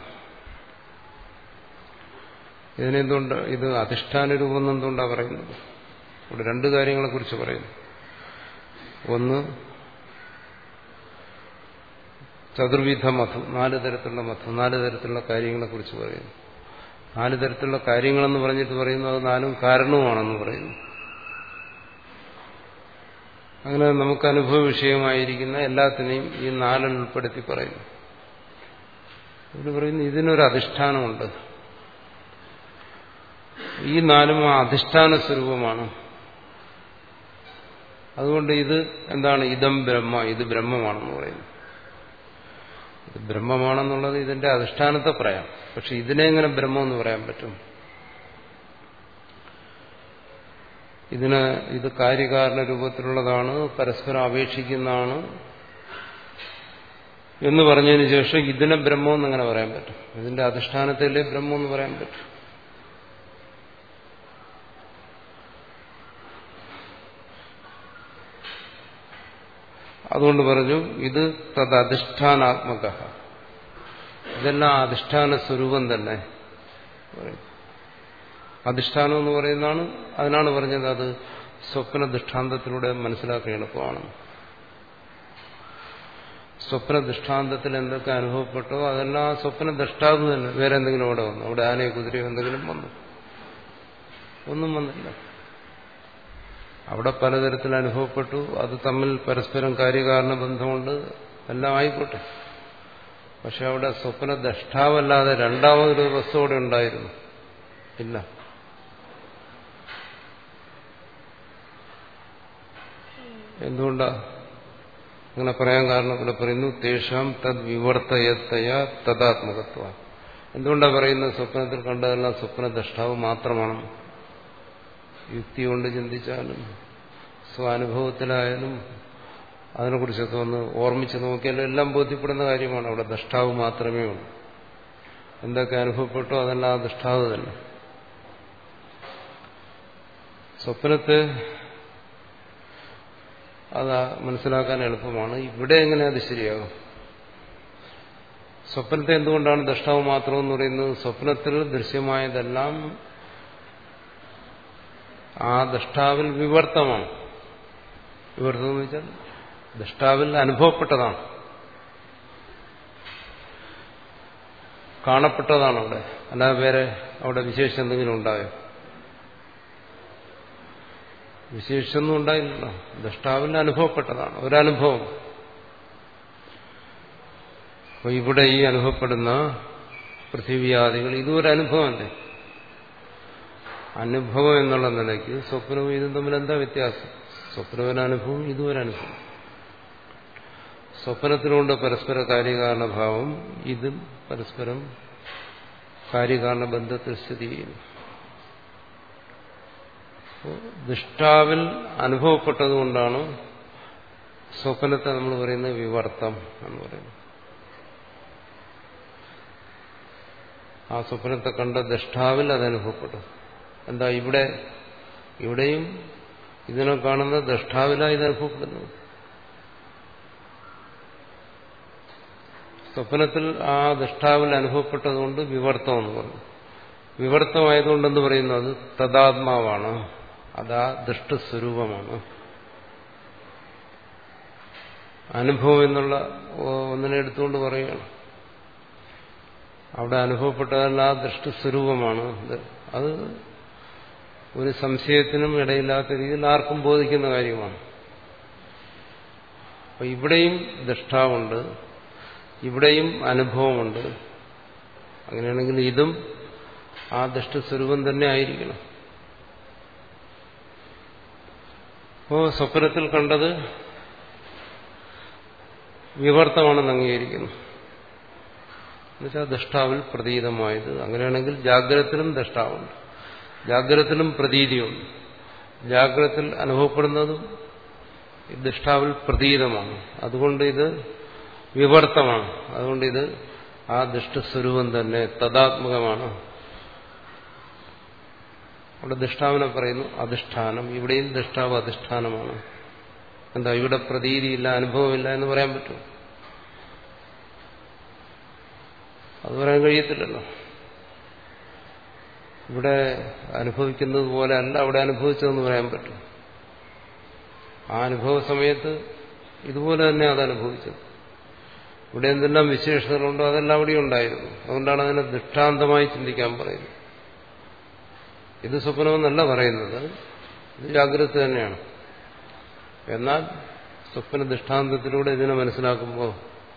Speaker 1: ഇതിനെന്തുകൊണ്ട് ഇത് അധിഷ്ഠാന രൂപം എന്നെന്തുകൊണ്ടാണ് പറയുന്നത് ഇവിടെ രണ്ട് കാര്യങ്ങളെക്കുറിച്ച് പറയുന്നു ഒന്ന് ചതുർവിധ മതം നാല് തരത്തിലുള്ള മതം നാല് തരത്തിലുള്ള കാര്യങ്ങളെക്കുറിച്ച് പറയുന്നു നാല് തരത്തിലുള്ള കാര്യങ്ങളെന്ന് പറഞ്ഞിട്ട് പറയുന്നു അത് നാലും കാരണവുമാണെന്ന് പറയുന്നു അങ്ങനെ നമുക്ക് അനുഭവ വിഷയമായിരിക്കുന്ന എല്ലാത്തിനെയും ഈ നാലിൽ ഉൾപ്പെടുത്തി പറയുന്നു ഇവിടെ പറയുന്നു ഇതിനൊരു അധിഷ്ഠാനമുണ്ട് ഈ നാലും ആ അധിഷ്ഠാന സ്വരൂപമാണ് അതുകൊണ്ട് ഇത് എന്താണ് ഇതം ബ്രഹ്മ ഇത് ബ്രഹ്മമാണെന്ന് പറയുന്നു ഇത് ബ്രഹ്മമാണെന്നുള്ളത് ഇതിന്റെ അധിഷ്ഠാനത്തെ പറയാം പക്ഷെ ഇതിനെ എങ്ങനെ ബ്രഹ്മമെന്ന് പറയാൻ പറ്റും ഇതിന് ഇത് കാര്യകാരണ രൂപത്തിലുള്ളതാണ് പരസ്പരം അപേക്ഷിക്കുന്നതാണ് എന്ന് പറഞ്ഞതിന് ശേഷം ഇതിനെ ബ്രഹ്മമെന്ന് എങ്ങനെ പറയാൻ പറ്റും ഇതിന്റെ അധിഷ്ഠാനത്തിലെ ബ്രഹ്മമെന്ന് പറയാൻ പറ്റും അതുകൊണ്ട് പറഞ്ഞു ഇത് തദധിഷ്ഠാനാത്മക ഇതെല്ലാം അധിഷ്ഠാന സ്വരൂപം തന്നെ അധിഷ്ഠാനം എന്ന് പറയുന്നതാണ് അതിനാണ് പറഞ്ഞത് അത് സ്വപ്ന ദൃഷ്ടാന്തത്തിലൂടെ മനസ്സിലാക്കാൻ എളുപ്പമാണ് സ്വപ്ന ദൃഷ്ടാന്തത്തിൽ എന്തൊക്കെ അനുഭവപ്പെട്ടോ അതെല്ലാം ആ സ്വപ്ന ദൃഷ്ടാവ് തന്നെ വേറെ എന്തെങ്കിലും അവിടെ വന്നു അവിടെ ആനയോ കുതിരയോ എന്തെങ്കിലും വന്നു ഒന്നും വന്നില്ല അവിടെ പലതരത്തിൽ അനുഭവപ്പെട്ടു അത് തമ്മിൽ പരസ്പരം കാര്യകാരണ ബന്ധമുണ്ട് എല്ലാം ആയിക്കോട്ടെ പക്ഷെ അവിടെ സ്വപ്ന ദഷ്ടാവല്ലാതെ രണ്ടാമതൊരു വസ്തു അവിടെ ഉണ്ടായിരുന്നു ഇല്ല എന്തുകൊണ്ടാ അങ്ങനെ പറയാൻ കാരണം ഇവിടെ പറയുന്നു തേഷാം തദ് വിവർത്തയത്തയ തദാത്മകത്വ എന്തുകൊണ്ടാണ് പറയുന്നത് സ്വപ്നത്തിൽ കണ്ടതെല്ലാം സ്വപ്ന ദഷ്ടാവ് മാത്രമാണ് യുക്തി കൊണ്ട് ചിന്തിച്ചാലും സ്വാനുഭവത്തിലായാലും അതിനെക്കുറിച്ചൊക്കെ ഒന്ന് ഓർമ്മിച്ച് നോക്കിയാലും എല്ലാം ബോധ്യപ്പെടുന്ന കാര്യമാണ് അവിടെ ദഷ്ടാവ് മാത്രമേ ഉള്ളൂ എന്തൊക്കെ അനുഭവപ്പെട്ടോ അതെല്ലാം ആ ദഷ്ടാവ് തന്നെ സ്വപ്നത്തെ അത് മനസ്സിലാക്കാൻ എളുപ്പമാണ് ഇവിടെ എങ്ങനെ അത് ശരിയാകും സ്വപ്നത്തെ എന്തുകൊണ്ടാണ് ദഷ്ടാവ് മാത്രമെന്ന് പറയുന്നത് സ്വപ്നത്തിൽ ദൃശ്യമായതെല്ലാം ആ ദഷ്ടാവിൽ വിവർത്തമാണ് വിവർത്തം എന്ന് വെച്ചാൽ ദഷ്ടാവിൽ അനുഭവപ്പെട്ടതാണ് കാണപ്പെട്ടതാണ് അവിടെ അല്ലാതെ വേറെ അവിടെ വിശേഷം എന്തെങ്കിലും ഉണ്ടായോ വിശേഷമൊന്നും ഉണ്ടായില്ലല്ലോ ദഷ്ടാവിൽ അനുഭവപ്പെട്ടതാണ് ഒരനുഭവം അപ്പൊ ഇവിടെ ഈ അനുഭവപ്പെടുന്ന പൃഥിവിയാദികൾ ഇതും ഒരു അനുഭവമല്ലേ അനുഭവം എന്നുള്ള നിലയ്ക്ക് സ്വപ്നവും ഇതും തമ്മിൽ എന്താ വ്യത്യാസം സ്വപ്നവനനുഭവം ഇതും ഒരു അനുഭവം സ്വപ്നത്തിലുണ്ട് പരസ്പര കാര്യകാരണഭാവം ഇതും പരസ്പരം കാര്യകാരണ ബന്ധത്തിൽ സ്ഥിതി ചെയ്യുന്നു ദുഷ്ടാവിൽ അനുഭവപ്പെട്ടതുകൊണ്ടാണ് സ്വപ്നത്തെ നമ്മൾ പറയുന്നത് വിവർത്തം എന്ന് പറയുന്നത് ആ സ്വപ്നത്തെ കണ്ട ദഷ്ടാവിൽ അത് അനുഭവപ്പെട്ടു എന്താ ഇവിടെ ഇവിടെയും ഇതിനെ കാണുന്ന ദഷ്ടാവിലാണ് ഇത് അനുഭവപ്പെടുന്നത് സ്വപ്നത്തിൽ ആ ദഷ്ടാവിൽ അനുഭവപ്പെട്ടതുകൊണ്ട് വിവർത്തം എന്ന് പറഞ്ഞു വിവർത്തമായതുകൊണ്ടെന്ന് പറയുന്നത് തദാത്മാവാണ് അതാ ദൃഷ്ടസ്വരൂപമാണ് അനുഭവം എന്നുള്ള ഒന്നിനെ എടുത്തുകൊണ്ട് പറയുകയാണ് അവിടെ അനുഭവപ്പെട്ടതല്ല ആ ദൃഷ്ടസ്വരൂപമാണ് അത് ഒരു സംശയത്തിനും ഇടയില്ലാത്ത രീതിയിൽ ആർക്കും ബോധിക്കുന്ന കാര്യമാണ് അപ്പൊ ഇവിടെയും ദൃഷ്ടാവുണ്ട് ഇവിടെയും അനുഭവമുണ്ട് അങ്ങനെയാണെങ്കിൽ ഇതും ആ ദൃഷ്ടസ്വരൂപം തന്നെ ആയിരിക്കണം അപ്പോ സ്വപ്നത്തിൽ കണ്ടത് വിവർത്തമാണെന്ന് അംഗീകരിക്കുന്നു എന്നുവെച്ചാൽ ദഷ്ടാവിൽ പ്രതീതമായത് അങ്ങനെയാണെങ്കിൽ ജാഗ്രതത്തിലും ദഷ്ടാവുണ്ട് ജാഗ്രതത്തിലും പ്രതീതിയുണ്ട് ജാഗ്രതത്തിൽ അനുഭവപ്പെടുന്നതും ദഷ്ടാവിൽ പ്രതീതമാണ് അതുകൊണ്ട് ഇത് വിവർത്തമാണ് അതുകൊണ്ട് ഇത് ആ ദുഷ്ടസ്വരൂപം തന്നെ തദാത്മകമാണ് അവിടെ ദൃഷ്ടാവിനെ പറയുന്നു അധിഷ്ഠാനം ഇവിടെയും ദൃഷ്ടാവ് അധിഷ്ഠാനമാണ് എന്താ ഇവിടെ പ്രതീതിയില്ല അനുഭവമില്ല എന്ന് പറയാൻ പറ്റും അത് പറയാൻ കഴിയത്തില്ലല്ലോ ഇവിടെ അനുഭവിക്കുന്നത് പോലെ അല്ല അവിടെ അനുഭവിച്ചതെന്ന് പറയാൻ പറ്റും ആ അനുഭവ സമയത്ത് ഇതുപോലെ തന്നെ അത് അനുഭവിച്ചത് ഇവിടെ എന്തെല്ലാം വിശേഷതകളുണ്ടോ അതെല്ലാം അവിടെ ഉണ്ടായിരുന്നു അതുകൊണ്ടാണ് അതിനെ ദൃഷ്ടാന്തമായി ചിന്തിക്കാൻ പറയുന്നത് ഇത് സ്വപ്നമെന്നല്ല പറയുന്നത് ഇത് ജാഗ്രത തന്നെയാണ് എന്നാൽ സ്വപ്ന ദൃഷ്ടാന്തത്തിലൂടെ ഇതിനെ മനസ്സിലാക്കുമ്പോൾ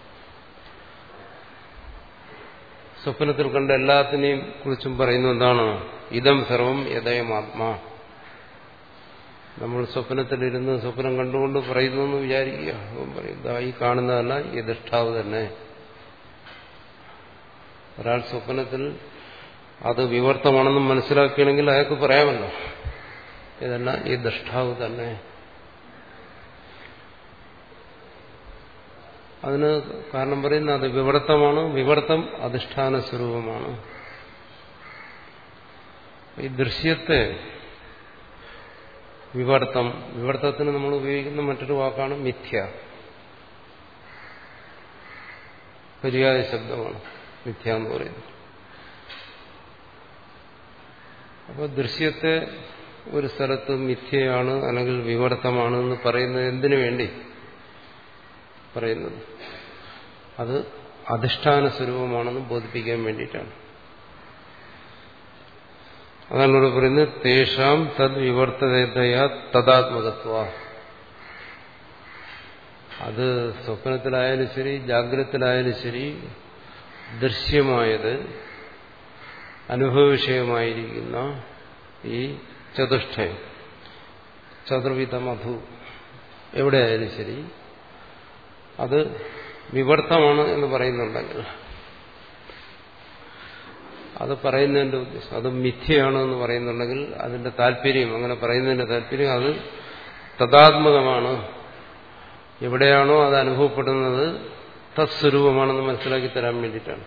Speaker 1: സ്വപ്നത്തിൽ കണ്ട എല്ലാത്തിനെയും കുറിച്ചും പറയുന്ന എന്താണ് ഇതം സർവം യഥയമാത്മാ നമ്മൾ സ്വപ്നത്തിലിരുന്ന് സ്വപ്നം കണ്ടുകൊണ്ട് പറയുന്നു എന്ന് വിചാരിക്കുക അവൻ പറയും "ദാ ഈ കാണുന്നതല്ല ഈ ദൃഷ്ടാവ് തന്നെ ഒരാൾ സ്വപ്നത്തിൽ അത് വിവർത്തമാണെന്ന് മനസ്സിലാക്കുകയാണെങ്കിൽ അയാൾക്ക് പറയാമല്ലോ ഇതല്ല ഈ ദൃഷ്ടാവ് തന്നെ അതിന് കാരണം പറയുന്നത് അത് വിവർത്തമാണ് വിവർത്തം അധിഷ്ഠാന സ്വരൂപമാണ് ഈ ദൃശ്യത്തെ വിവർത്തം വിവർത്തത്തിന് നമ്മൾ ഉപയോഗിക്കുന്ന മറ്റൊരു വാക്കാണ് മിഥ്യ പര്യായ ശബ്ദമാണ് മിഥ്യ എന്ന് പറയുന്നത് അപ്പോൾ ദൃശ്യത്തെ ഒരു സ്ഥലത്ത് മിഥ്യയാണ് അല്ലെങ്കിൽ വിവർത്തമാണ് എന്ന് പറയുന്നത് എന്തിനു വേണ്ടി പറയുന്നത് അത് അധിഷ്ഠാന സ്വരൂപമാണെന്ന് ബോധിപ്പിക്കാൻ വേണ്ടിയിട്ടാണ് അതാണ് ഇവിടെ പറയുന്നത് തേഷാം തദ് വിവർത്തതയ തദാത്മകത്വ അത് സ്വപ്നത്തിലായാലും ശരി ജാഗ്രതത്തിലായാലും ശരി ദൃശ്യമായത് അനുഭവവിഷയമായിരിക്കുന്ന ഈ ചതുഷ്ടയം ചതുർവിധ മധു എവിടെയായാലും ശരി അത് വിവർത്തമാണ് എന്ന് പറയുന്നുണ്ടെങ്കിൽ അത് പറയുന്നതിന്റെ ഉദ്ദേശം അത് മിഥ്യയാണ് എന്ന് പറയുന്നുണ്ടെങ്കിൽ അതിന്റെ താല്പര്യം അങ്ങനെ പറയുന്നതിന്റെ താല്പര്യം അത് തദാത്മകമാണ് എവിടെയാണോ അത് അനുഭവപ്പെടുന്നത് തത്സ്വരൂപമാണെന്ന് മനസ്സിലാക്കി തരാൻ വേണ്ടിയിട്ടാണ്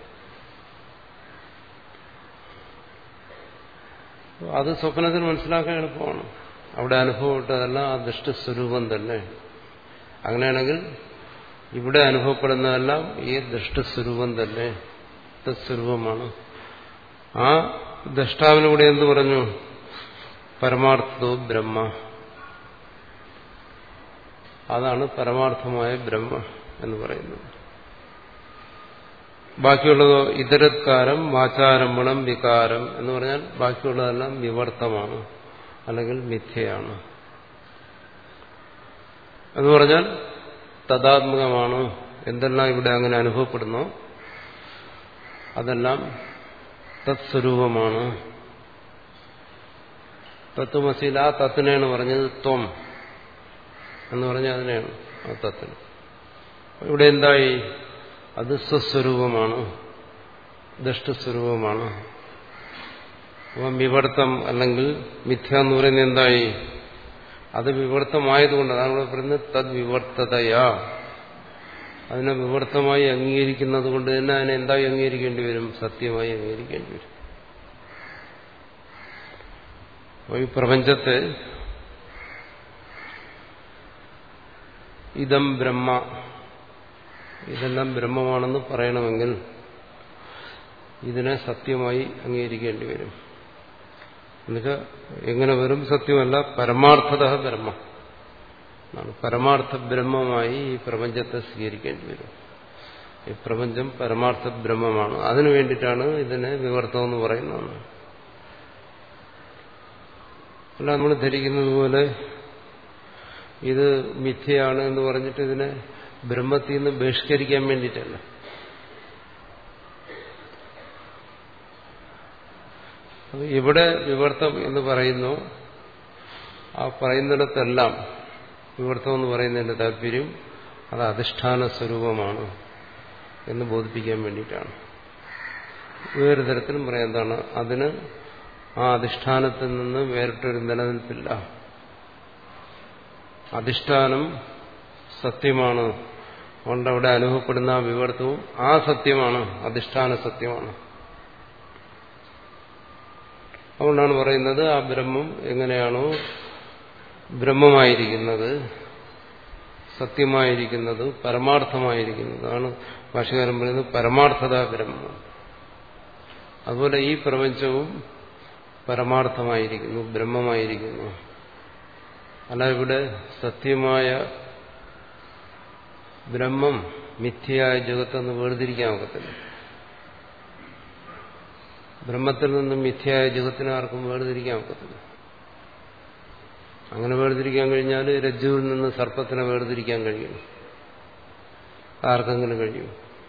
Speaker 1: അത് സ്വപ്നത്തിൽ മനസ്സിലാക്കാൻ എളുപ്പമാണ് അവിടെ അനുഭവപ്പെട്ടതല്ല ആ ദൃഷ്ടസ്വരൂപം തന്നെ അങ്ങനെയാണെങ്കിൽ ഇവിടെ അനുഭവപ്പെടുന്നതെല്ലാം ഈ ദൃഷ്ടസ്വരൂപം തന്നെ തത്സ്വരൂപമാണ് ആ ദ്രഷ്ടാവിനൂടെ എന്ത് പറഞ്ഞു പരമാർത്ഥോ ബ്രഹ്മ അതാണ് പരമാർത്ഥമായ ബ്രഹ്മ എന്ന് പറയുന്നത് ബാക്കിയുള്ളതോ ഇതരത്കാരം വാചാരംഭണം വികാരം എന്ന് പറഞ്ഞാൽ ബാക്കിയുള്ളതെല്ലാം വിവർത്തമാണ് അല്ലെങ്കിൽ മിഥ്യയാണ് എന്ന് പറഞ്ഞാൽ തദാത്മകമാണ് എന്തെല്ലാം ഇവിടെ അങ്ങനെ അനുഭവപ്പെടുന്നോ അതെല്ലാം തത്സ്വരൂപമാണ് തത്വമസിയിൽ ആ തത്തിനെയാണ് പറഞ്ഞത് ത്വം എന്ന് പറഞ്ഞാൽ അതിനെയാണ് ആ തത്തിന് ഇവിടെ എന്തായി അത് സ്വസ്വരൂപമാണ് ദഷ്ടസ്വരൂപമാണ് അപ്പം വിവർത്തം അല്ലെങ്കിൽ മിഥ്യ എന്ന് പറയുന്നത് എന്തായി അത് വിവർത്തമായതുകൊണ്ട് അതാണ് ഇവിടെ പറയുന്നത് തദ് വിവർത്തതയാ അതിനെ വിവർത്തമായി അംഗീകരിക്കുന്നത് കൊണ്ട് തന്നെ അതിനെ എന്തായി അംഗീകരിക്കേണ്ടി വരും സത്യമായി അംഗീകരിക്കേണ്ടി വരും അപ്പോൾ ഈ പ്രപഞ്ചത്തെ ഇതം ബ്രഹ്മ ഇതെല്ലാം ബ്രഹ്മമാണെന്ന് പറയണമെങ്കിൽ ഇതിനെ സത്യമായി അംഗീകരിക്കേണ്ടി വരും എന്നുവെച്ചാൽ എങ്ങനെ വരും സത്യമല്ല പരമാർത്ഥത ബ്രഹ്മ എന്നാണ് പരമാർത്ഥ ബ്രഹ്മമായി ഈ പ്രപഞ്ചത്തെ സ്വീകരിക്കേണ്ടി വരും ഈ പ്രപഞ്ചം പരമാർത്ഥ ബ്രഹ്മമാണ് അതിനു വേണ്ടിയിട്ടാണ് ഇതിനെ വിവർത്തം എന്ന് പറയുന്നത് അല്ല നമ്മൾ ധരിക്കുന്നത് പോലെ ഇത് മിഥ്യയാണ് എന്ന് പറഞ്ഞിട്ട് ഇതിനെ ബ്രഹ്മത്തിൽ നിന്ന് ബഹിഷ്കരിക്കാൻ വേണ്ടിയിട്ടല്ല അപ്പൊ ഇവിടെ വിവർത്തം എന്ന് പറയുന്നു ആ പറയുന്നിടത്തെല്ലാം വിവർത്തം എന്ന് പറയുന്നതിന്റെ താല്പര്യം അത് അധിഷ്ഠാന സ്വരൂപമാണ് എന്ന് ബോധിപ്പിക്കാൻ വേണ്ടിയിട്ടാണ് വേറെ തരത്തിലും പറയാം എന്താണ് അതിന് ആ അധിഷ്ഠാനത്തിൽ നിന്ന് വേറിട്ടൊരു നിലനിൽപ്പില്ല അധിഷ്ഠാനം സത്യമാണ് അതുകൊണ്ട് അവിടെ അനുഭവപ്പെടുന്ന ആ വിവർത്തവും ആ സത്യമാണ് അധിഷ്ഠാന സത്യമാണ് അതുകൊണ്ടാണ് പറയുന്നത് ആ ബ്രഹ്മം എങ്ങനെയാണോ ബ്രഹ്മമായിരിക്കുന്നത് സത്യമായിരിക്കുന്നത് പരമാർത്ഥമായിരിക്കുന്നത് ആണ് ഭാഷകാരൻ പറയുന്നത് പരമാർത്ഥത ബ്രഹ്മം അതുപോലെ ഈ പ്രപഞ്ചവും പരമാർത്ഥമായിരിക്കുന്നു ബ്രഹ്മമായിരിക്കുന്നു അല്ല ഇവിടെ സത്യമായ ബ്രഹ്മം മിഥ്യയായ ജഗത്തെന്ന് വേർതിരിക്കാൻ ഒക്കത്തില്ല ബ്രഹ്മത്തിൽ നിന്നും മിഥ്യയായ ജഗത്തിനെ ആർക്കും വേർതിരിക്കാൻ ഒക്കത്തില്ല അങ്ങനെ വേർതിരിക്കാൻ കഴിഞ്ഞാൽ രജ്ജുവിൽ നിന്ന് സർപ്പത്തിനെ വേർതിരിക്കാൻ കഴിയും ആർക്കെങ്കിലും കഴിയും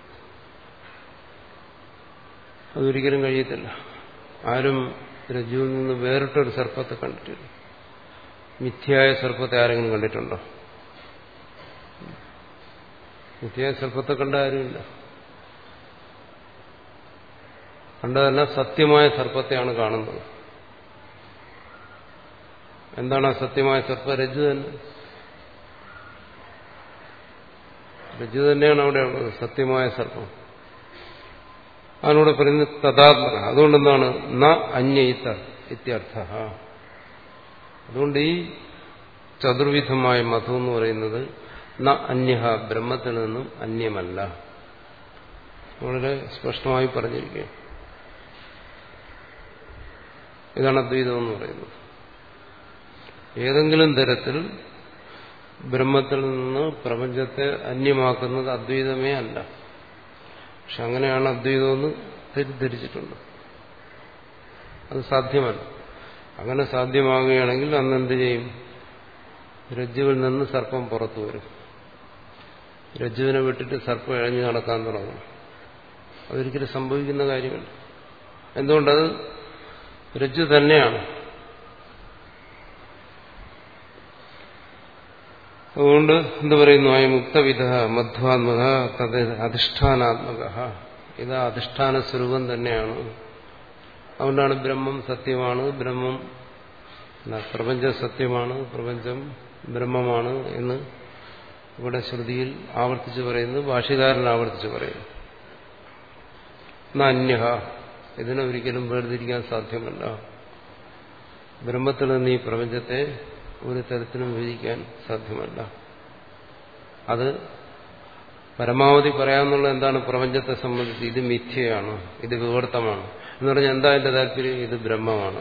Speaker 1: അതൊരിക്കലും കഴിയത്തില്ല ആരും രജ്ജുവിൽ നിന്ന് വേറിട്ടൊരു സർപ്പത്തെ കണ്ടിട്ടില്ല മിഥ്യയായ സർപ്പത്തെ ആരെങ്കിലും കണ്ടിട്ടുണ്ടോ മിഥ്യയായ സർപ്പത്തെ കണ്ട ആരുമില്ല കണ്ടതല്ല സത്യമായ സർപ്പത്തെയാണ് കാണുന്നത് എന്താണ് ആ സത്യമായ സർപ്പ രജ്ജു തന്നെ രജ്ജു തന്നെയാണ് അവിടെ ഉള്ളത് സത്യമായ സർപ്പം അതിനോട് പറയുന്നത് തഥാത്മക അതുകൊണ്ടെന്താണ് ന അന്യയിത്ത ഇത്യർത്ഥ അതുകൊണ്ട് ഈ ചതുർവിധമായ മതം എന്ന് പറയുന്നത് ന അന്യ ബ്രഹ്മത്തിൽ നിന്നും അന്യമല്ല വളരെ സ്പഷ്ടമായി പറഞ്ഞിരിക്കുക ഇതാണ് അദ്വൈതം എന്ന് പറയുന്നത് ഏതെങ്കിലും തരത്തിൽ ബ്രഹ്മത്തിൽ നിന്ന് പ്രപഞ്ചത്തെ അന്യമാക്കുന്നത് അദ്വൈതമേ അല്ല പക്ഷെ അങ്ങനെയാണ് അദ്വൈതമെന്ന് തെറ്റിദ്ധരിച്ചിട്ടുണ്ട് അത് സാധ്യമല്ല അങ്ങനെ സാധ്യമാകുകയാണെങ്കിൽ അന്ന് എന്ത് ചെയ്യും രജ്ജുവിൽ നിന്ന് സർപ്പം പുറത്തു വരും രജ്ജുവിനെ വിട്ടിട്ട് സർപ്പം ഇഴഞ്ഞു നടക്കാൻ തുടങ്ങും അതൊരിക്കലും സംഭവിക്കുന്ന കാര്യമല്ല എന്തുകൊണ്ടത് രജ്ജു തന്നെയാണ് അതുകൊണ്ട് എന്ത് പറയുന്നു ആയ മുക്തവിധ മധ്വാത്മക തത് അധിഷ്ഠാനാത്മക ഇത് അധിഷ്ഠാന സ്വരൂപം തന്നെയാണ് അതുകൊണ്ടാണ് ബ്രഹ്മം സത്യമാണ് ബ്രഹ്മം പ്രപഞ്ചം സത്യമാണ് പ്രപഞ്ചം ബ്രഹ്മമാണ് എന്ന് ഇവിടെ ശ്രുതിയിൽ ആവർത്തിച്ച് പറയുന്നു ഭാഷകാരൻ ആവർത്തിച്ച് പറയുന്നു അന്യ ഇതിനെ ഒരിക്കലും വേർതിരിക്കാൻ സാധ്യമല്ല ബ്രഹ്മത്തിൽ നിന്ന് ഈ പ്രപഞ്ചത്തെ ഒരു തരത്തിലും വിഭജിക്കാൻ സാധ്യമല്ല അത് പരമാവധി പറയാമെന്നുള്ള എന്താണ് പ്രപഞ്ചത്തെ സംബന്ധിച്ച് ഇത് മിഥ്യയാണ് ഇത് വിവർത്തമാണ് എന്ന് പറഞ്ഞാൽ എന്താ എന്റെ താല്പര്യം ഇത് ബ്രഹ്മമാണ്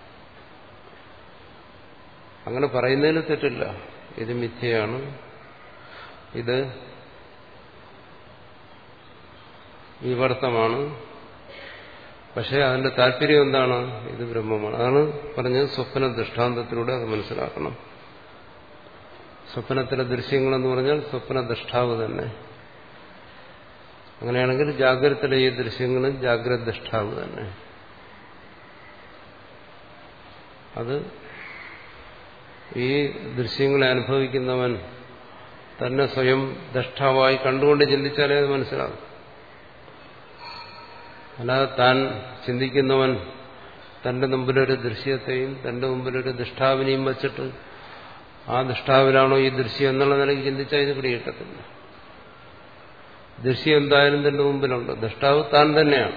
Speaker 1: അങ്ങനെ പറയുന്നതിന് തെറ്റില്ല ഇത് മിഥ്യയാണ് ഇത് വിവർത്തമാണ് പക്ഷെ അതിന്റെ താല്പര്യം എന്താണ് ഇത് ബ്രഹ്മമാണ് അതാണ് പറഞ്ഞത് സ്വപ്ന ദൃഷ്ടാന്തത്തിലൂടെ അത് മനസ്സിലാക്കണം സ്വപ്നത്തിലെ ദൃശ്യങ്ങളെന്ന് പറഞ്ഞാൽ സ്വപ്ന ദൃഷ്ടാവ് തന്നെ അങ്ങനെയാണെങ്കിൽ ജാഗ്രതത്തിലെ ഈ ദൃശ്യങ്ങളും ജാഗ്രത ദൃഷ്ടാവ് തന്നെ അത് ഈ ദൃശ്യങ്ങളെ അനുഭവിക്കുന്നവൻ തന്നെ സ്വയം ദഷ്ടാവായി കണ്ടുകൊണ്ട് ചിന്തിച്ചാലേ അത് മനസ്സിലാകും അല്ലാതെ താൻ ചിന്തിക്കുന്നവൻ തന്റെ മുമ്പിലൊരു ദൃശ്യത്തെയും തന്റെ മുമ്പിലൊരു ദൃഷ്ടാവിനെയും വച്ചിട്ട് ആ ദൃഷ്ടാവിലാണോ ഈ ദൃശ്യം എന്നുള്ള നിലയ്ക്ക് ചിന്തിച്ചാൽ ഇത് പിടികിട്ടത്തില്ല ദൃശ്യം എന്തായാലും തന്റെ മുമ്പിലുണ്ട് ദൃഷ്ടാവ് താൻ തന്നെയാണ്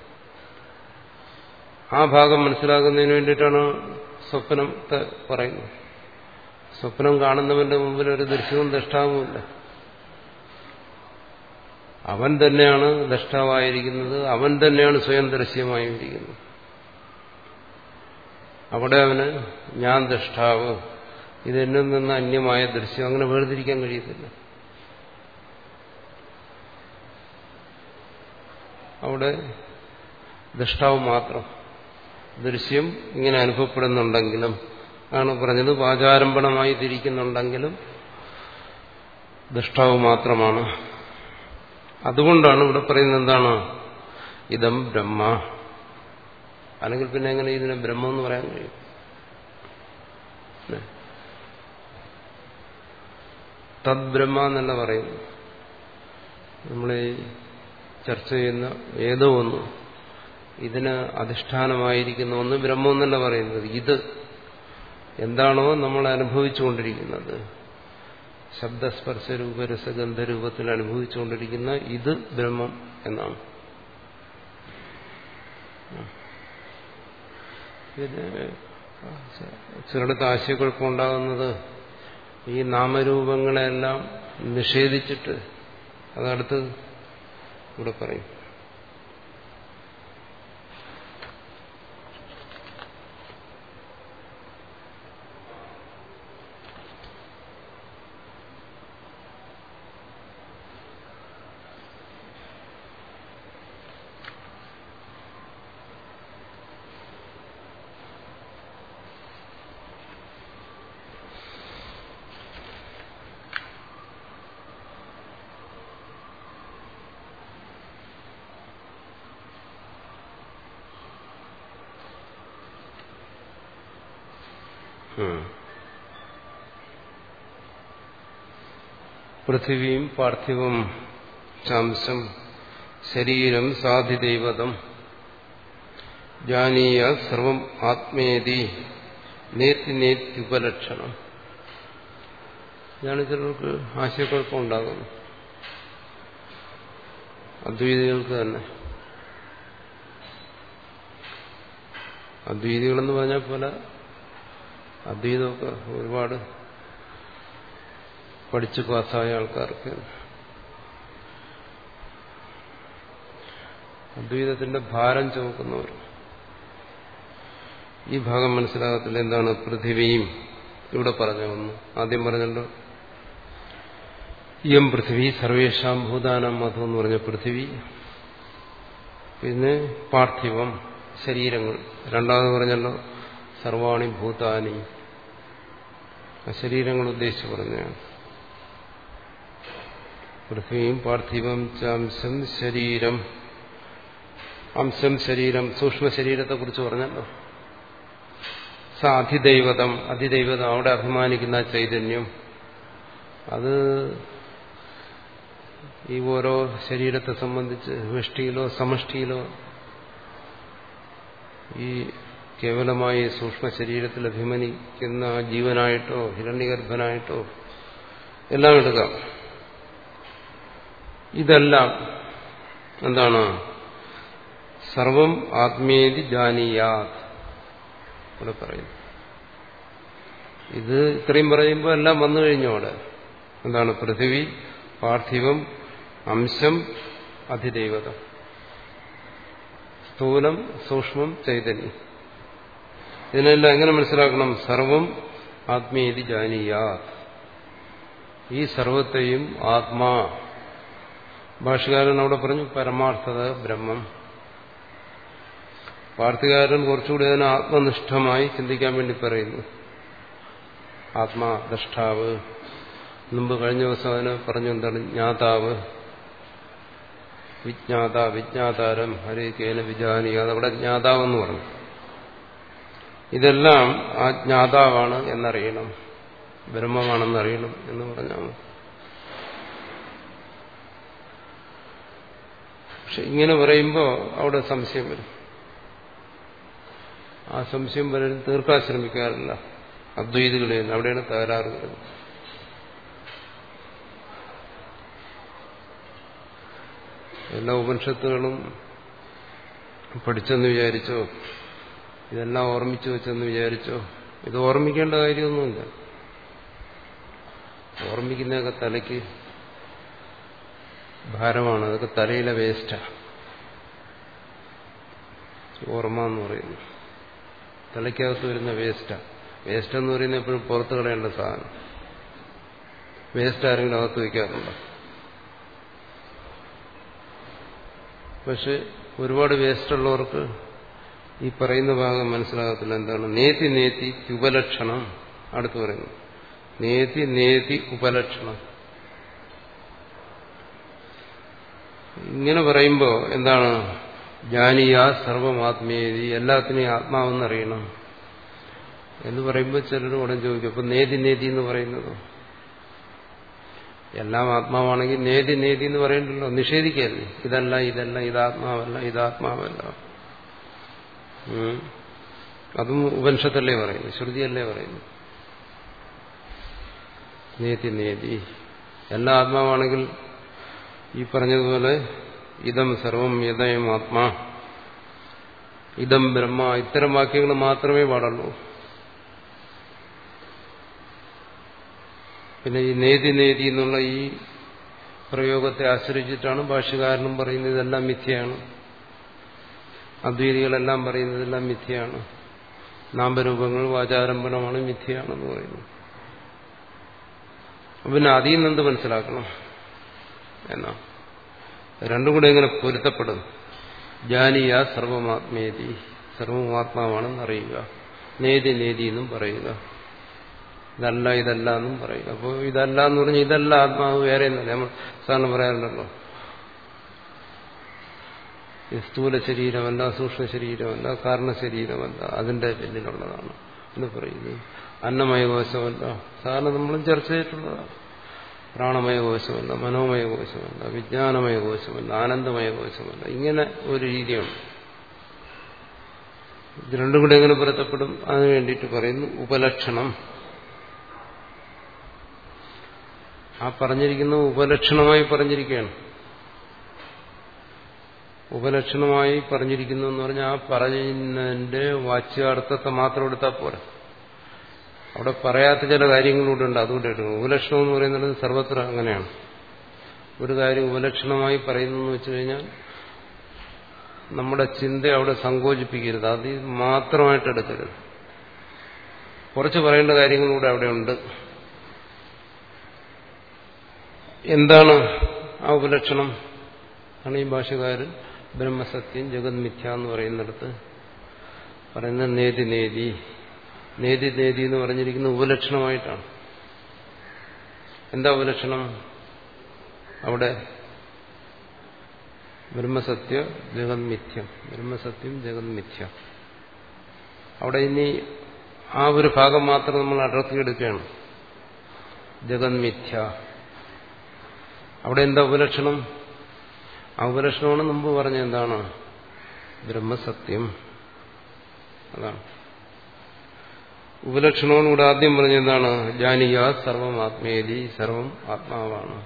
Speaker 1: ആ ഭാഗം മനസ്സിലാക്കുന്നതിന് വേണ്ടിയിട്ടാണ് സ്വപ്നത്തെ പറയുന്നത് സ്വപ്നം കാണുന്നവന്റെ മുമ്പിൽ ഒരു ദൃശ്യവും ദൃഷ്ടാവുമില്ല അവൻ തന്നെയാണ് ദൃഷ്ടാവായിരിക്കുന്നത് അവൻ തന്നെയാണ് സ്വയം ദൃശ്യമായിരിക്കുന്നത് അവിടെ അവന് ഞാൻ ദൃഷ്ടാവ് ഇതെന്നിൽ നിന്ന് അന്യമായ ദൃശ്യം അങ്ങനെ വേർതിരിക്കാൻ കഴിയത്തില്ല അവിടെ ദൃഷ്ടാവ് മാത്രം ദൃശ്യം ഇങ്ങനെ അനുഭവപ്പെടുന്നുണ്ടെങ്കിലും ആണ് പറഞ്ഞത് വാചാരംഭണമായി തിരിക്കുന്നുണ്ടെങ്കിലും ദൃഷ്ടാവ് മാത്രമാണ് അതുകൊണ്ടാണ് ഇവിടെ പറയുന്നത് എന്താണ് ഇതം ബ്രഹ്മ അല്ലെങ്കിൽ പിന്നെ എങ്ങനെ ഇതിനെ ബ്രഹ്മം എന്ന് പറയാൻ കഴിയും തദ്ബ്രഹ്മ എന്നല്ല പറയുന്നു നമ്മൾ ഈ ചർച്ച ചെയ്യുന്ന ഏതോ ഒന്ന് ഇതിന് അധിഷ്ഠാനമായിരിക്കുന്ന ഒന്ന് ബ്രഹ്മം എന്നല്ല പറയുന്നത് ഇത് എന്താണോ നമ്മൾ അനുഭവിച്ചുകൊണ്ടിരിക്കുന്നത് ശബ്ദസ്പർശ രൂപരസഗന്ധ രൂപത്തിൽ അനുഭവിച്ചുകൊണ്ടിരിക്കുന്ന ഇത് ബ്രഹ്മം എന്നാണ് പിന്നെ ചിലടത്ത് ആശയക്കുഴപ്പമുണ്ടാകുന്നത് ഈ നാമരൂപങ്ങളെല്ലാം നിഷേധിച്ചിട്ട് അതടുത്ത് ഇവിടെ പറയും പൃഥിവീം പാർത്ഥിവം ചാംശം ശരീരം സാധിദൈവതം ജാനീയ സർവം ആത്മേതി നേത്തി നേത്യുപലക്ഷണം ഇതാണ് ചിലർക്ക് ആശയക്കുഴപ്പം ഉണ്ടാകുന്നു അദ്വൈതികൾക്ക് തന്നെ അദ്വൈതികളെന്ന് പറഞ്ഞാൽ പല അദ്വൈതമൊക്കെ ഒരുപാട് പഠിച്ചു പാസ്സായ ആൾക്കാർക്ക് അദ്വൈതത്തിന്റെ ഭാരം ചുമക്കുന്നവർ ഈ ഭാഗം മനസ്സിലാകത്തില്ല എന്താണ് പൃഥിവിയും ഇവിടെ പറഞ്ഞു വന്നു ആദ്യം പറഞ്ഞല്ലോ ഇയം പൃഥിവി സർവേഷാം ഭൂതാനം മധു എന്ന് പറഞ്ഞ പൃഥിവി പിന്നെ പാർത്ഥിവം ശരീരങ്ങൾ രണ്ടാമത് പറഞ്ഞല്ലോ സർവാണി ഭൂതാനി ആ ശരീരങ്ങൾ ഉദ്ദേശിച്ച് പറഞ്ഞാണ് പൃഥ്വിയും പാർത്ഥിവം ചാംശം ശരീരം അംശം ശരീരം സൂക്ഷ്മ ശരീരത്തെ കുറിച്ച് പറഞ്ഞല്ലോ സ അധിദൈവതം അതിദൈവതം അവിടെ അഭിമാനിക്കുന്ന ചൈതന്യം അത് ഈ ഓരോ ശരീരത്തെ സംബന്ധിച്ച് വ്യഷ്ടിയിലോ സമഷ്ടിയിലോ ഈ കേവലമായി സൂക്ഷ്മ ശരീരത്തിൽ അഭിമാനിക്കുന്ന ജീവനായിട്ടോ ഹിരണ്യഗർഭനായിട്ടോ എല്ലാം എടുക്കാം ഇതെല്ലാം എന്താണ് സർവം ആത്മേതി ജാനീയാത് ഇവിടെ പറയുന്നു ഇത് ഇത്രയും പറയുമ്പോൾ എല്ലാം വന്നു കഴിഞ്ഞു അവിടെ എന്താണ് പൃഥിവി പാർത്ഥിവം അംശം അധിദൈവതം സ്ഥൂലം സൂക്ഷ്മം ചൈതന്യം ഇതിനെല്ലാം എങ്ങനെ മനസ്സിലാക്കണം സർവം ആത്മീയതി ജാനീയാത് ഈ സർവത്തെയും ആത്മാ ഭാഷകാരൻ അവിടെ പറഞ്ഞു പരമാർത്ഥത ബ്രഹ്മം വാർത്തകാരൻ കുറച്ചുകൂടി അതിനെ ആത്മനിഷ്ഠമായി ചിന്തിക്കാൻ വേണ്ടി പറയുന്നു ആത്മാ ദ്രഷ്ടാവ് മുമ്പ് കഴിഞ്ഞ ദിവസം അതിന് പറഞ്ഞു എന്താണ് ജ്ഞാതാവ് വിജ്ഞാത വിജ്ഞാതാരം ഹരി കേന വിജാനി അതവിടെ ജ്ഞാതാവെന്ന് പറഞ്ഞു ഇതെല്ലാം ആ ജ്ഞാതാവാണ് എന്നറിയണം ബ്രഹ്മമാണെന്നറിയണം എന്ന് പറഞ്ഞാൽ മതി പക്ഷെ ഇങ്ങനെ പറയുമ്പോൾ അവിടെ സംശയം വരും ആ സംശയം പലരും തീർക്കാൻ ശ്രമിക്കാറില്ല അദ്വൈതികളെ അവിടെയാണ് തകരാറ് വരുന്നത് എല്ലാ ഉപനിഷത്തുകളും പഠിച്ചെന്ന് വിചാരിച്ചോ ഇതെല്ലാം ഓർമ്മിച്ചു വെച്ചെന്ന് വിചാരിച്ചോ ഇത് ഓർമ്മിക്കേണ്ട കാര്യമൊന്നുമില്ല ഓർമ്മിക്കുന്നതൊക്കെ തലയ്ക്ക് ഭാരമാണ് അതൊക്കെ തലയിലെ വേസ്റ്റാണ് ഓർമ്മ എന്ന് പറയുന്നു തലയ്ക്കകത്ത് വരുന്ന വേസ്റ്റാണ് വേസ്റ്റ് എന്ന് പറയുന്നത് എപ്പോഴും പുറത്ത് കളയേണ്ട സാധനം വേസ്റ്റ് ആരെങ്കിലും അകത്ത് വയ്ക്കാറുണ്ടോ പക്ഷെ ഒരുപാട് വേസ്റ്റ് ഉള്ളവർക്ക് ഈ പറയുന്ന ഭാഗം മനസ്സിലാകത്തില്ല എന്താണ് നേതി നേതി ഉപലക്ഷണം അടുത്ത് പറയുന്നു നേതി നേതി ഉപലക്ഷണം ഇങ്ങനെ പറയുമ്പോൾ എന്താണ് ജാനിയ സർവമാത്മീയതി എല്ലാത്തിനെയും ആത്മാവെന്നറിയണം എന്ന് പറയുമ്പോൾ ചിലർ ഉടൻ ചോദിക്കും അപ്പൊ നേതി നേതി എന്ന് പറയുന്നത് എല്ലാം ആത്മാവാണെങ്കിൽ നേതി നേതി എന്ന് പറയണ്ടല്ലോ നിഷേധിക്കല്ലേ ഇതല്ല ഇതല്ല ഇതാത്മാവല്ല ഇതാത്മാവല്ല അതും ഉപനിഷത്തല്ലേ പറയുന്നു ശ്രുതിയല്ലേ പറയുന്നു നേതി നേതി എല്ലാ ആത്മാവാണെങ്കിൽ ഈ പറഞ്ഞതുപോലെ ഇതം സർവം യഥയം ആത്മാ ഇതം ബ്രഹ്മ ഇത്തരം വാക്യങ്ങൾ മാത്രമേ പാടുള്ളൂ പിന്നെ ഈ നേതി നേതി എന്നുള്ള ഈ പ്രയോഗത്തെ ആശ്രയിച്ചിട്ടാണ് ഭാഷ്യകാരനും പറയുന്നത് ഇതെല്ലാം മിഥ്യയാണ് അദ്വൈതികളെല്ലാം പറയുന്നതെല്ലാം മിഥ്യയാണ് നാമരൂപങ്ങൾ വാചാരംഭനമാണ് മിഥ്യയാണെന്ന് പറയുന്നു പിന്നെ അതിൽ നിന്നെന്ത് മനസ്സിലാക്കണം എന്നാ രണ്ടും കൂടെ ഇങ്ങനെ പൊരുത്തപ്പെടും ജാനിയ സർവമാത്മേതി സർവമാത്മാവാണെന്ന് അറിയുക നേതി നേതി എന്നും പറയുക ഇതല്ല ഇതല്ല എന്നും പറയുക അപ്പോൾ ഇതല്ല എന്ന് പറഞ്ഞാൽ ഇതല്ല ആത്മാവ് വേറെ എന്നല്ല നമ്മൾ സാറിന് പറയാറുണ്ടല്ലോ ഈ സ്ഥൂല ശരീരമല്ല സൂക്ഷ്മ ശരീരമല്ല കാരണ ശരീരമല്ല അതിന്റെ പിന്നിലുള്ളതാണ് എന്ന് പറയുന്നു അന്നമയ കോശമല്ല സാധാരണ നമ്മളും ചർച്ച ചെയ്തിട്ടുള്ളതാണ് പ്രാണമയ കോശമല്ല മനോമയ കോശമല്ല വിജ്ഞാനമയ കോശമല്ല ആനന്ദമയ കോശമല്ല ഇങ്ങനെ ഒരു രീതിയുണ്ട് ഇത് രണ്ടും കൂടെ എങ്ങനെ പൊരുത്തപ്പെടും അതിനു വേണ്ടിയിട്ട് പറയുന്നു ഉപലക്ഷണം ആ പറഞ്ഞിരിക്കുന്ന ഉപലക്ഷണമായി പറഞ്ഞിരിക്കുകയാണ് ഉപലക്ഷണമായി പറഞ്ഞിരിക്കുന്നു എന്ന് പറഞ്ഞാൽ ആ പറയുന്നതിന്റെ വാച്യാർത്ഥത്തെ മാത്രം എടുത്താൽ പോരാ അവിടെ പറയാത്ത ചില കാര്യങ്ങളൂടെ ഉണ്ട് അതുകൊണ്ട് എടുക്കണം ഉപലക്ഷണം എന്ന് പറയുന്നത് സർവത്ര അങ്ങനെയാണ് ഒരു കാര്യം ഉപലക്ഷണമായി പറയുന്നു എന്ന് വെച്ചു കഴിഞ്ഞാൽ നമ്മുടെ ചിന്ത അവിടെ സങ്കോചിപ്പിക്കരുത് അത് മാത്രമായിട്ട് എടുക്കരുത് കുറച്ച് പറയേണ്ട കാര്യങ്ങളൂടെ അവിടെ ഉണ്ട് എന്താണ് ആ ഉപലക്ഷണം ആണ് ഈ ഭാഷകാരൻ ബ്രഹ്മസത്യം ജഗത് മിഥ്യ എന്ന് പറയുന്നിടത്ത് പറയുന്ന നേതി നേതി നേതി നേതി എന്ന് പറഞ്ഞിരിക്കുന്ന ഉപലക്ഷണമായിട്ടാണ് എന്താ ഉപലക്ഷണം അവിടെ ബ്രഹ്മസത്യ ജഗത് മിഥ്യം ബ്രഹ്മസത്യം ജഗത് മിഥ്യ അവിടെ ഇനി ആ ഒരു ഭാഗം മാത്രം നമ്മൾ അടർത്തിയെടുക്കുകയാണ് ജഗത് മിഥ്യ അവിടെ എന്താ ഉപലക്ഷണം ആ ഉപലക്ഷണമാണ് മുമ്പ് പറഞ്ഞ എന്താണ് ബ്രഹ്മസത്യം അതാണ് ഉപലക്ഷണവും കൂടെ ആദ്യം പറഞ്ഞ എന്താണ് ജാനിക സർവം ആത്മേതി സർവം ആത്മാവാണ്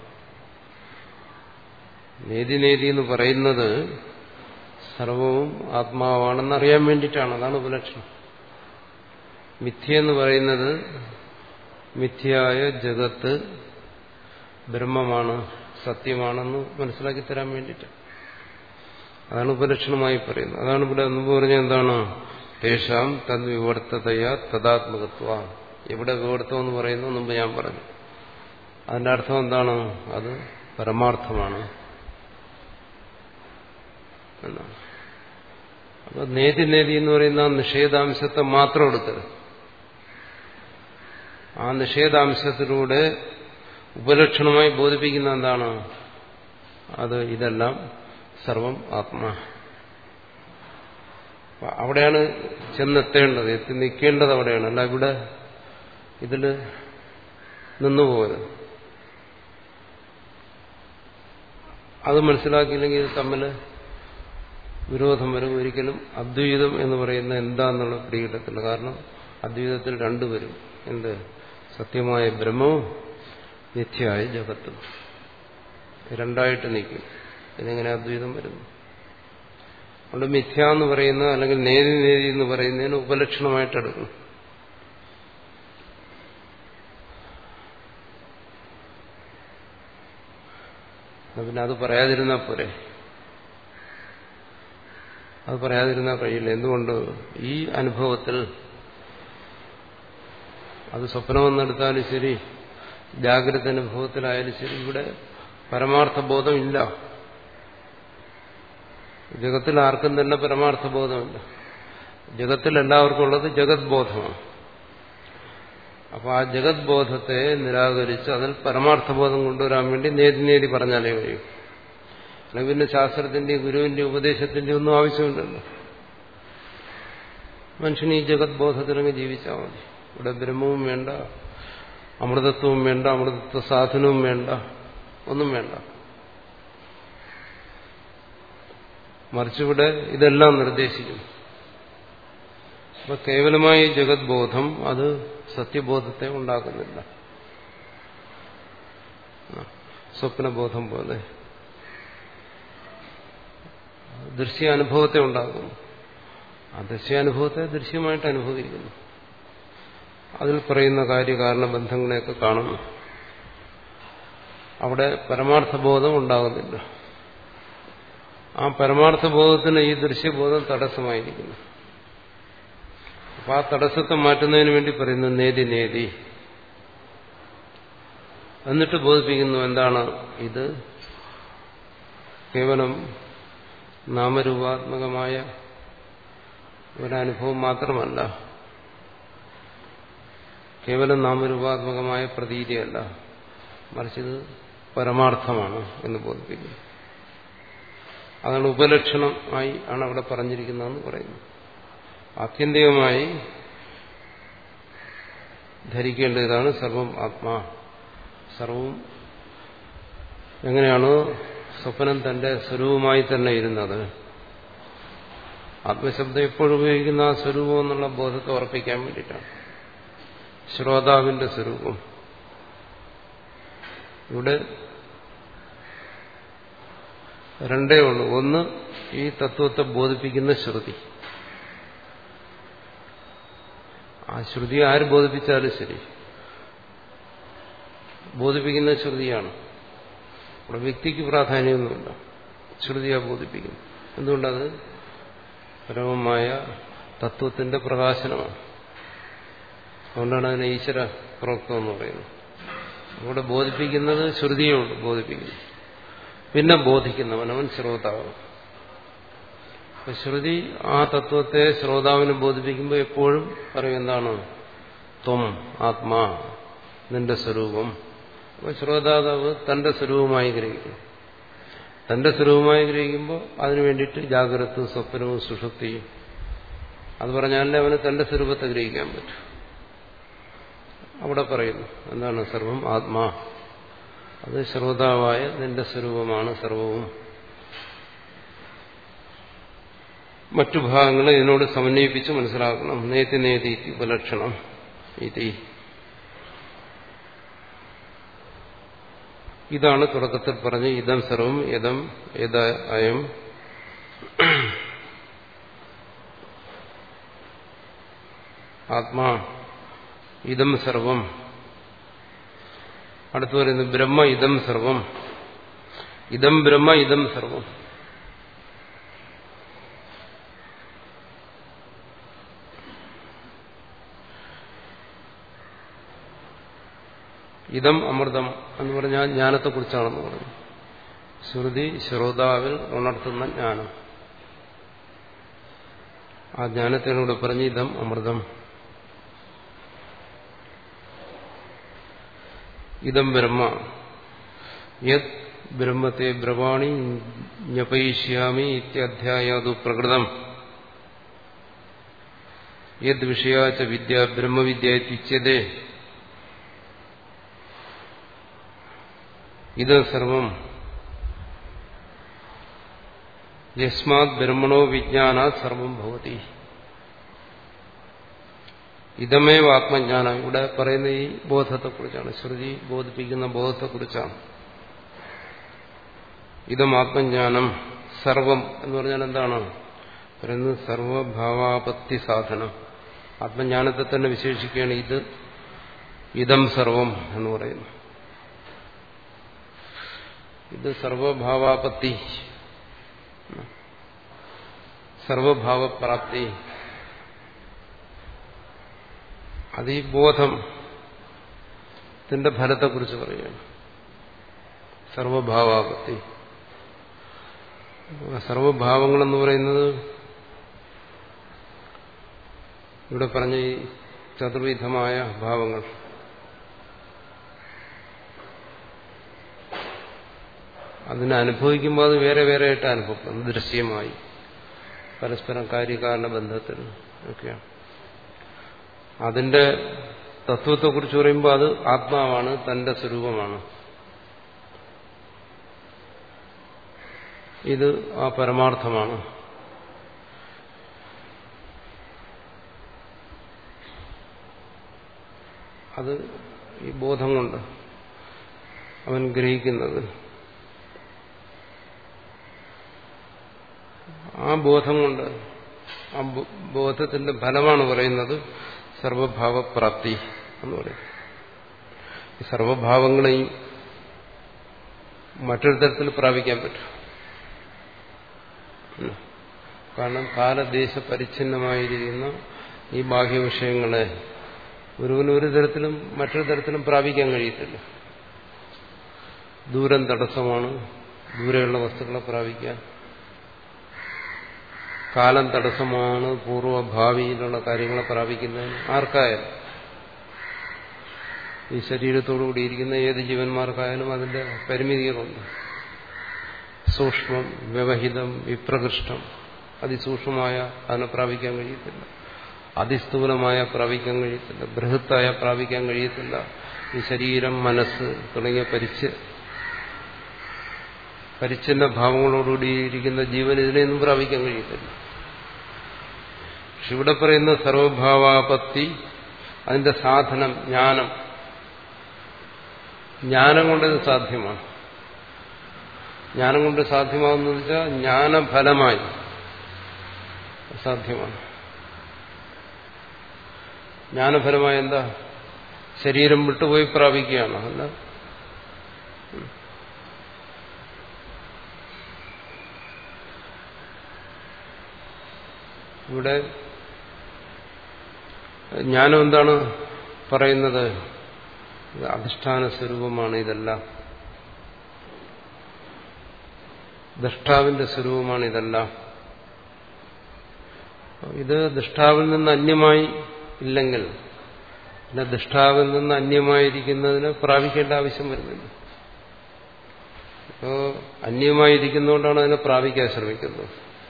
Speaker 1: നേതി നേതി എന്ന് പറയുന്നത് സർവവും ആത്മാവാണെന്ന് അറിയാൻ വേണ്ടിയിട്ടാണ് അതാണ് ഉപലക്ഷണം മിഥ്യ എന്ന് പറയുന്നത് മിഥ്യയായ ജഗത്ത് ബ്രഹ്മമാണ് സത്യമാണെന്ന് മനസ്സിലാക്കി തരാൻ വേണ്ടിയിട്ട് അതാണ് ഉപലക്ഷണമായി പറയുന്നത് അതാണ് ഇവിടെ മുമ്പ് പറഞ്ഞ എന്താണ് തേഷാം തദ്വിവർത്തതയ തദാത്മകത്വ എവിടെ വിവർത്തം എന്ന് പറയുന്നു മുമ്പ് ഞാൻ പറഞ്ഞു അതിന്റെ അർത്ഥം എന്താണ് അത് പരമാർത്ഥമാണ് എന്നാണ് അപ്പൊ നേതി നേതി എന്ന് പറയുന്ന ആ നിഷേധാംശത്തെ മാത്രം എടുക്കരുത് ആ നിഷേധാംശത്തിലൂടെ ഉപലക്ഷണമായി ബോധിപ്പിക്കുന്ന എന്താണ് അത് ഇതെല്ലാം സർവം ആത്മാ അവിടെയാണ് ചെന്നെത്തേണ്ടത് എത്തി നിൽക്കേണ്ടത് അവിടെയാണ് അല്ല ഇവിടെ ഇതിൽ നിന്നുപോകരുത് അത് മനസ്സിലാക്കിയില്ലെങ്കിൽ ഇത് തമ്മിൽ വിരോധം വരും ഒരിക്കലും അദ്വൈതം എന്ന് പറയുന്ന എന്താന്നുള്ള പിടികിട്ടത്തില്ല കാരണം അദ്വൈതത്തിൽ രണ്ടുപേരും എന്ത് സത്യമായ ബ്രഹ്മവും നിത്യമായ ജഗത്തും രണ്ടായിട്ട് നിൽക്കും ഇതിനെങ്ങനെ അദ്വൈതം വരുന്നു അതുകൊണ്ട് മിഥ്യ എന്ന് പറയുന്ന അല്ലെങ്കിൽ നേതി നേതി എന്ന് പറയുന്നതിന് ഉപലക്ഷണമായിട്ട് എടുക്കണം പിന്നെ അത് പറയാതിരുന്നാൽ പോരെ അത് പറയാതിരുന്നാൽ കഴിയില്ല എന്തുകൊണ്ട് ഈ അനുഭവത്തിൽ അത് സ്വപ്നമെന്നെടുത്താലും ശരി ജാഗ്രത അനുഭവത്തിലായാലും ശരി ഇവിടെ പരമാർത്ഥ ബോധമില്ല ജഗത്തിൽ ആർക്കും തന്നെ പരമാർത്ഥ ബോധമില്ല ജഗത്തിൽ എല്ലാവർക്കും ഉള്ളത് ജഗത് ബോധമാണ് അപ്പോൾ ആ ജഗത് ബോധത്തെ നിരാകരിച്ച് അതിൽ പരമാർത്ഥ ബോധം കൊണ്ടുവരാൻ വേണ്ടി നേതി നേതി പറഞ്ഞാലേ കഴിയും അല്ലെങ്കിൽ പിന്നെ ശാസ്ത്രത്തിന്റെയും ഗുരുവിന്റെ ഉപദേശത്തിന്റെ ഒന്നും ആവശ്യമില്ലല്ലോ മനുഷ്യന് ഈ ജഗത് ബോധത്തിലങ്ങ് ജീവിച്ചാൽ മതി ഇവിടെ ബ്രഹ്മവും വേണ്ട അമൃതത്വവും വേണ്ട അമൃതത്വ സാധനവും വേണ്ട ഒന്നും വേണ്ട മറിച്ചിവിടെ ഇതെല്ലാം നിർദ്ദേശിക്കുന്നു അപ്പൊ കേവലമായി ജഗത് ബോധം അത് സത്യബോധത്തെ ഉണ്ടാക്കുന്നില്ല സ്വപ്നബോധം പോലെ ദൃശ്യാനുഭവത്തെ ഉണ്ടാക്കുന്നു ആ ദൃശ്യാനുഭവത്തെ ദൃശ്യമായിട്ട് അനുഭവിക്കുന്നു അതിൽ പറയുന്ന കാര്യകാരണ ബന്ധങ്ങളെയൊക്കെ കാണുന്നു അവിടെ പരമാർത്ഥബോധം ഉണ്ടാകുന്നില്ല ആ പരമാർത്ഥബോധത്തിന് ഈ ദൃശ്യബോധം തടസ്സമായിരിക്കുന്നു അപ്പൊ ആ തടസ്സത്തെ മാറ്റുന്നതിന് വേണ്ടി പറയുന്നു നേതി നേതി എന്നിട്ട് ബോധിപ്പിക്കുന്നു എന്താണ് ഇത് കേവലം നാമരൂപാത്മകമായ ഒരനുഭവം മാത്രമല്ല കേവലം നാമരൂപാത്മകമായ പ്രതീതിയല്ല മറിച്ച് ഇത് പരമാർത്ഥമാണ് എന്ന് ബോധിപ്പിക്കുന്നു അതാണ് ഉപലക്ഷണമായി ആണ് അവിടെ പറഞ്ഞിരിക്കുന്നതെന്ന് പറയുന്നു ആത്യന്തികമായി ധരിക്കേണ്ട ഇതാണ് സർവം ആത്മാ സർവവും എങ്ങനെയാണ് സ്വപ്നം തന്റെ സ്വരൂപമായി തന്നെ ഇരുന്നത് ആത്മശബ്ദം എപ്പോഴും ഉപയോഗിക്കുന്ന ആ സ്വരൂപം എന്നുള്ള ബോധത്തെ ഉറപ്പിക്കാൻ വേണ്ടിയിട്ടാണ് ശ്രോതാവിന്റെ സ്വരൂപം ഇവിടെ രണ്ടേ ഉള്ളൂ ഒന്ന് ഈ തത്വത്തെ ബോധിപ്പിക്കുന്ന ശ്രുതി ആ ശ്രുതി ആര് ബോധിപ്പിച്ചാലും ശരി ബോധിപ്പിക്കുന്ന ശ്രുതിയാണ് ഇവിടെ വ്യക്തിക്ക് പ്രാധാന്യമൊന്നുമില്ല ശ്രുതിയാ ബോധിപ്പിക്കുന്നു എന്തുകൊണ്ടത് പരമമായ തത്വത്തിന്റെ പ്രകാശനമാണ് അതുകൊണ്ടാണ് അതിനെ ഈശ്വര പ്രോക്തം എന്ന് പറയുന്നത് ഇവിടെ ബോധിപ്പിക്കുന്നത് ശ്രുതിയുള്ളൂ ബോധിപ്പിക്കുന്നു പിന്നെ ബോധിക്കുന്നവനവൻ ശ്രോതാവ് ശ്രുതി ആ തത്വത്തെ ശ്രോതാവിന് ബോധിപ്പിക്കുമ്പോൾ എപ്പോഴും പറയും എന്താണ് ത്വം ആത്മാ നിന്റെ സ്വരൂപം അപ്പോൾ ശ്രോതാവ് തന്റെ സ്വരൂപമായി ഗ്രഹിക്കും തന്റെ സ്വരൂപമായി ഗ്രഹിക്കുമ്പോൾ അതിനു വേണ്ടിയിട്ട് ജാഗ്രത സ്വപ്നവും സുഷുപ്തിയും അത് പറഞ്ഞാലേ അവന് തന്റെ സ്വരൂപത്തെ ഗ്രഹിക്കാൻ പറ്റും അവിടെ പറയുന്നു എന്താണ് സർവം ആത്മാ അത് ശ്രോതാവായ നിന്റെ സ്വരൂപമാണ് സർവവും മറ്റു ഭാഗങ്ങളെ ഇതിനോട് സമന്വയിപ്പിച്ച് മനസ്സിലാക്കണം നേതി നേതി ഉപലക്ഷണം ഇതി ഇതാണ് തുടക്കത്തിൽ പറഞ്ഞ് ഇതം സർവം യഥം യഥ അയം ആത്മാ ഇതം സർവം അടുത്തു പറയുന്നത് ബ്രഹ്മ ഇതം സർവം ഇതം ബ്രഹ്മ ഇതം സർവം ഇതം അമൃതം എന്ന് പറഞ്ഞാൽ ജ്ഞാനത്തെക്കുറിച്ചാണെന്ന് പറഞ്ഞു ശ്രുതി ശ്രോതാവിൽ ഉണർത്തുന്ന ജ്ഞാനം ആ ജ്ഞാനത്തിനോട് പറഞ്ഞ് ഇതം അമൃതം ഇതം ബ്രഹ്മ യത് ബ്രഹ്മത്തെ ബ്രവാണി ജ്ഞപയിഷ്യാമി ഇത്യധ്യായാതു പ്രകൃതം യത് വിഷയാച്ച വിദ്യ ബ്രഹ്മവിദ്യ ഇത്യുച്യതേ ഇത് സർവം യസ്മാത് ബ്രഹ്മണോ വിജ്ഞാന സർവം ഭവതി ഇതമേവ ആത്മജ്ഞാനം ഇവിടെ പറയുന്ന ഈ ബോധത്തെക്കുറിച്ചാണ് ശ്രുതി ബോധിപ്പിക്കുന്ന ബോധത്തെക്കുറിച്ചാണ് ഇതം ആത്മജ്ഞാനം സർവം എന്ന് പറഞ്ഞാൽ എന്താണ് പറയുന്നത് സർവഭാവാപത്തി സാധനം ആത്മജ്ഞാനത്തെ തന്നെ വിശേഷിക്കുകയാണ് ഇത് ഇതം സർവം എന്ന് പറയുന്നു ഇത് സർവഭാവാപത്തി സർവഭാവപ്രാപ്തി അത് ഈ ബോധത്തിന്റെ ഫലത്തെക്കുറിച്ച് പറയുകയാണ് സർവഭാവാപത്തി സർവഭാവങ്ങളെന്ന് പറയുന്നത് ഇവിടെ പറഞ്ഞ ഈ ചതുർവിധമായ ഭാവങ്ങൾ അതിനെ അനുഭവിക്കുമ്പോൾ അത് വേറെ വേറെ ആയിട്ട് അനുഭവപ്പെടുന്നു ദൃശ്യമായി പരസ്പരം കാര്യകാരണ ബന്ധത്തിൽ ഒക്കെയാണ് അതിന്റെ തത്വത്തെക്കുറിച്ച് പറയുമ്പോൾ അത് ആത്മാവാണ് തന്റെ സ്വരൂപമാണ് ഇത് ആ പരമാർത്ഥമാണ് അത് ഈ ബോധം കൊണ്ട് അവൻ ഗ്രഹിക്കുന്നത് ആ ബോധം കൊണ്ട് ആ ബോധത്തിന്റെ ഫലമാണ് പറയുന്നത് സർവഭാവപ്രാപ്തി എന്ന് പറയും ഈ സർവഭാവങ്ങളെയും മറ്റൊരു തരത്തിൽ പ്രാപിക്കാൻ പറ്റും കാരണം കാലദേശ പരിച്ഛിന്നമായിരിക്കുന്ന ഈ ബാഹ്യ വിഷയങ്ങളെ ഒരുവന് ഒരു തരത്തിലും മറ്റൊരു തരത്തിലും പ്രാപിക്കാൻ കഴിയത്തില്ല ദൂരം തടസ്സമാണ് ദൂരെയുള്ള വസ്തുക്കളെ പ്രാപിക്കാൻ കാലം തടസ്സമാണ് പൂർവ്വഭാവിയിലുള്ള കാര്യങ്ങളെ പ്രാപിക്കുന്നതിന് ആർക്കായാലും ഈ ശരീരത്തോടുകൂടിയിരിക്കുന്ന ഏത് ജീവന്മാർക്കായാലും അതിന്റെ പരിമിതികളുണ്ട് സൂക്ഷ്മം വ്യവഹിതം വിപ്രകൃഷ്ടം അതിസൂക്ഷ്മമായ അതിനെ പ്രാപിക്കാൻ കഴിയത്തില്ല അതിസ്ഥൂലമായ പ്രാപിക്കാൻ കഴിയത്തില്ല ബൃഹത്തായ പ്രാപിക്കാൻ കഴിയത്തില്ല ഈ ശരീരം മനസ്സ് തുടങ്ങിയ പരിച്ച് പരിച്ഛന്ന ഭാവങ്ങളോടുകൂടി ഇരിക്കുന്ന ജീവൻ ഇതിനെയൊന്നും പ്രാപിക്കാൻ കഴിയത്തില്ല പക്ഷെ ഇവിടെ പറയുന്ന സർവഭാവാപത്തി അതിന്റെ സാധനം ജ്ഞാനം ജ്ഞാനം കൊണ്ടത് സാധ്യമാണ് ജ്ഞാനം കൊണ്ട് സാധ്യമാകുന്നത് വെച്ചാൽ ജ്ഞാനഫലമായി സാധ്യമാണ് ജ്ഞാനഫലമായ എന്താ ശരീരം വിട്ടുപോയി പ്രാപിക്കുകയാണ് അല്ല ഇവിടെ ജ്ഞാനം എന്താണ് പറയുന്നത് അധിഷ്ഠാന സ്വരൂപമാണ് ഇതെല്ലാം ദൃഷ്ടാവിന്റെ സ്വരൂപമാണ് ഇതെല്ലാം ഇത് ദൃഷ്ടാവിൽ നിന്ന് അന്യമായി ഇല്ലെങ്കിൽ പിന്നെ ദൃഷ്ടാവിൽ നിന്ന് അന്യമായിരിക്കുന്നതിന് പ്രാപിക്കേണ്ട ആവശ്യം വരുന്നില്ല അപ്പോൾ അന്യമായിരിക്കുന്നതുകൊണ്ടാണ് അതിനെ പ്രാപിക്കാൻ ശ്രമിക്കുന്നത്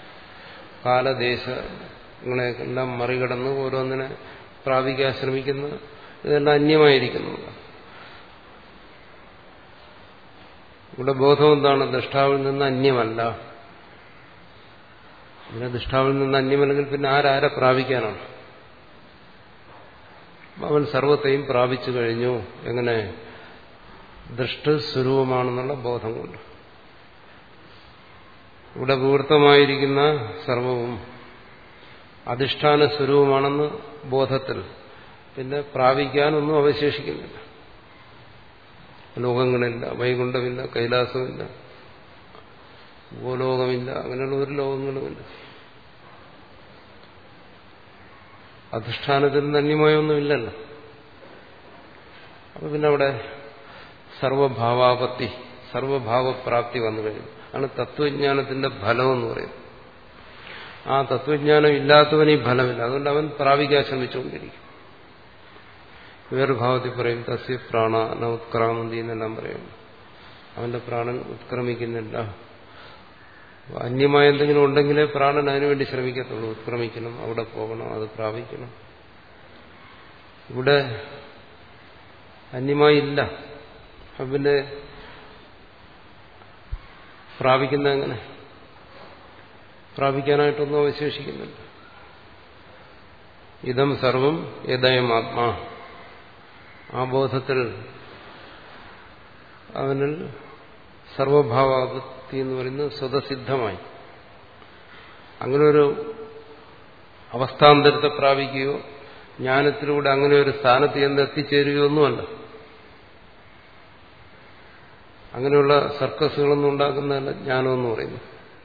Speaker 1: കാലദേശങ്ങളെല്ലാം മറികടന്ന് ഓരോന്നിനെ പ്രാപിക്കാൻ ശ്രമിക്കുന്നത് ഇതെല്ലാം അന്യമായിരിക്കുന്നതാണ് ഇവിടെ ബോധം എന്താണ് ദൃഷ്ടാവിൽ നിന്ന് അന്യമല്ല പിന്നെ ദൃഷ്ടാവിൽ നിന്ന് അന്യമല്ലെങ്കിൽ പിന്നെ ആരാരെ പ്രാപിക്കാനാണ് അവൻ സർവത്തെയും പ്രാപിച്ചു കഴിഞ്ഞു എങ്ങനെ ദൃഷ്ടസ്വരൂപമാണെന്നുള്ള ബോധം കൊണ്ട് ഇവിടെ വിവൃത്തമായിരിക്കുന്ന സർവവും അധിഷ്ഠാന സ്വരൂപമാണെന്ന് ബോധത്തിൽ പിന്നെ പ്രാപിക്കാനൊന്നും അവശേഷിക്കുന്നില്ല ലോകങ്ങളില്ല വൈകുണ്ഠമില്ല കൈലാസമില്ല ഭൂലോകമില്ല അങ്ങനെയുള്ള ഒരു ലോകങ്ങളുമില്ല അധിഷ്ഠാനത്തിൽ നന്യമായൊന്നുമില്ലല്ലോ അപ്പൊ പിന്നെ അവിടെ സർവഭാവാപത്തി സർവഭാവപ്രാപ്തി വന്നു കഴിഞ്ഞു ആണ് തത്വജ്ഞാനത്തിന്റെ ഫലം എന്ന് പറയുന്നത് ആ തത്വജ്ഞാനം ഇല്ലാത്തവന് ഈ ഫലമില്ല അതുകൊണ്ട് അവൻ പ്രാപിക്കാൻ ശ്രമിച്ചുകൊണ്ടിരിക്കും വേറൊരു ഭാവത്തിൽ പറയും തസ്യ പ്രാണ ന ഉത്ക്രാമന്തി എന്നെല്ലാം പറയും അവന്റെ പ്രാണൻ ഉത്ക്രമിക്കുന്നില്ല അന്യമായ എന്തെങ്കിലും ഉണ്ടെങ്കിലേ പ്രാണൻ അതിനുവേണ്ടി ശ്രമിക്കത്തുള്ളൂ ഉത്ക്രമിക്കണം അവിടെ പോകണം അത് പ്രാപിക്കണം ഇവിടെ അന്യമായി ഇല്ല പിന്നെ പ്രാപിക്കുന്ന എങ്ങനെ പ്രാപിക്കാനായിട്ടൊന്നും അവശേഷിക്കുന്നില്ല ഇതം സർവം യദയം ആത്മാ ആ ബോധത്തിൽ അവനിൽ സർവഭാവാപത്തി എന്ന് പറയുന്നത് സ്വതസിദ്ധമായി അങ്ങനെ ഒരു അവസ്ഥാന്തരത്തെ പ്രാപിക്കുകയോ ജ്ഞാനത്തിലൂടെ അങ്ങനെ ഒരു സ്ഥാനത്ത് ചെന്ന് എത്തിച്ചേരുകയോ ഒന്നുമല്ല അങ്ങനെയുള്ള സർക്കസുകളൊന്നും ഉണ്ടാക്കുന്നതല്ല ജ്ഞാനമെന്ന് പറയുന്നു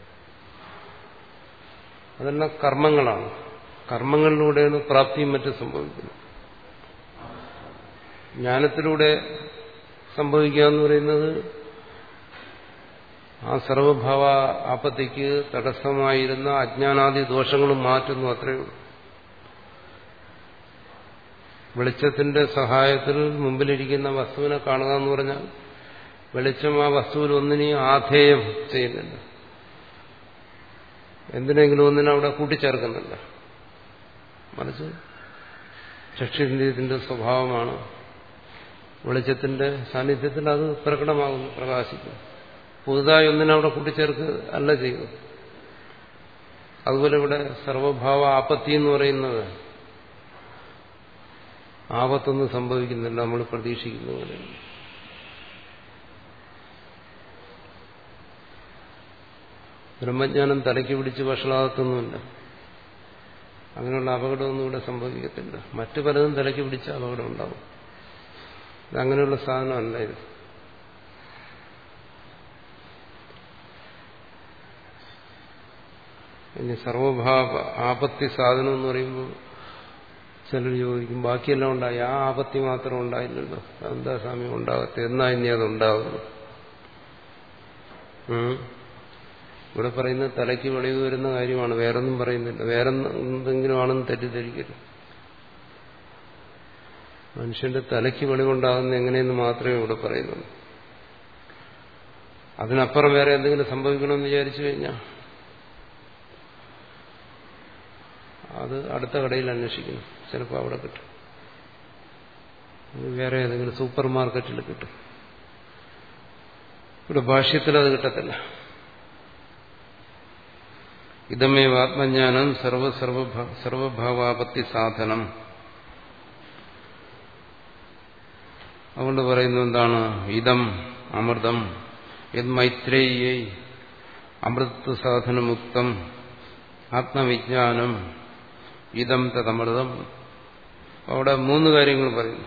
Speaker 1: അതെല്ലാം കർമ്മങ്ങളാണ് കർമ്മങ്ങളിലൂടെയാണ് പ്രാപ്തിയും മറ്റും സംഭവിക്കുന്നത് ജ്ഞാനത്തിലൂടെ സംഭവിക്കുക എന്ന് പറയുന്നത് ആ സർവഭാവ ആപത്തിക്ക് തടസ്സമായിരുന്ന അജ്ഞാനാദി ദോഷങ്ങളും മാറ്റുന്നു അത്രയേ ഉള്ളൂ വെളിച്ചത്തിന്റെ സഹായത്തിൽ മുമ്പിലിരിക്കുന്ന വസ്തുവിനെ കാണുക എന്ന് പറഞ്ഞാൽ വെളിച്ചം ആ വസ്തുവിൽ ഒന്നിനെയും ആധേയം ചെയ്യുന്നില്ല എന്തിനെങ്കിലും ഒന്നിനെ അവിടെ കൂട്ടിച്ചേർക്കുന്നില്ല മറിച്ച് ചക്ഷുരേന്ദ്രിയത്തിന്റെ സ്വഭാവമാണ് വെളിച്ചത്തിന്റെ സാന്നിധ്യത്തിൽ അത് പ്രകടമാകുന്നു പ്രകാശിക്കുന്നു പുതുതായി ഒന്നിനെ അവിടെ കൂട്ടിച്ചേർക്ക് അല്ല ചെയ്യുന്നത് അതുപോലെ ഇവിടെ സർവഭാവ ആപത്തി എന്ന് പറയുന്നത് ആപത്തൊന്നും സംഭവിക്കുന്നില്ല നമ്മൾ പ്രതീക്ഷിക്കുന്ന പോലെ ബ്രഹ്മജ്ഞാനം തലയ്ക്ക് പിടിച്ച് വഷളാകത്തൊന്നുമില്ല അങ്ങനെയുള്ള അപകടമൊന്നും ഇവിടെ സംഭവിക്കത്തില്ല മറ്റു പലതും തലയ്ക്ക് പിടിച്ച അപകടം ഉണ്ടാവും അങ്ങനെയുള്ള സാധനമല്ല ഇത് ഇനി സർവഭാവ ആപത്തി സാധനം എന്ന് പറയുമ്പോൾ ചിലർ ചോദിക്കും ബാക്കിയെല്ലാം ഉണ്ടായി ആ ആപത്തി മാത്രം ഉണ്ടായില്ലല്ലോ എന്താ സ്വാമി ഉണ്ടാകത്തെ എന്നാ ഇനി അതുണ്ടാകുന്നു ഇവിടെ പറയുന്നത് തലയ്ക്ക് വെളിവ് വരുന്ന കാര്യമാണ് വേറൊന്നും പറയുന്നില്ല വേറെ എന്തെങ്കിലും ആണെന്ന് തെറ്റിദ്ധരിക്കരുത് മനുഷ്യന്റെ തലയ്ക്ക് വെളിവുണ്ടാകുന്ന എങ്ങനെയെന്ന് മാത്രമേ ഇവിടെ പറയുന്നുള്ളൂ അതിനപ്പുറം വേറെ എന്തെങ്കിലും സംഭവിക്കണമെന്ന് വിചാരിച്ചു കഴിഞ്ഞാൽ അത് അടുത്ത കടയിൽ അന്വേഷിക്കുന്നു ചിലപ്പോൾ അവിടെ കിട്ടും വേറെ ഏതെങ്കിലും സൂപ്പർ മാർക്കറ്റിൽ കിട്ടും ഇവിടെ ഭാഷ്യത്തിൽ അത് കിട്ടത്തില്ല ഇതമേവ ആത്മജ്ഞാനം സർവ സർവഭാവാപത്തി സാധനം അതുകൊണ്ട് പറയുന്നു എന്താണ് ഇതം അമൃതം യത് മൈത്രേയൈ അമൃതത്വ സാധനമുക്തം ആത്മവിജ്ഞാനം ഇതം തദമൃതം അവിടെ മൂന്ന് കാര്യങ്ങൾ പറയുന്നു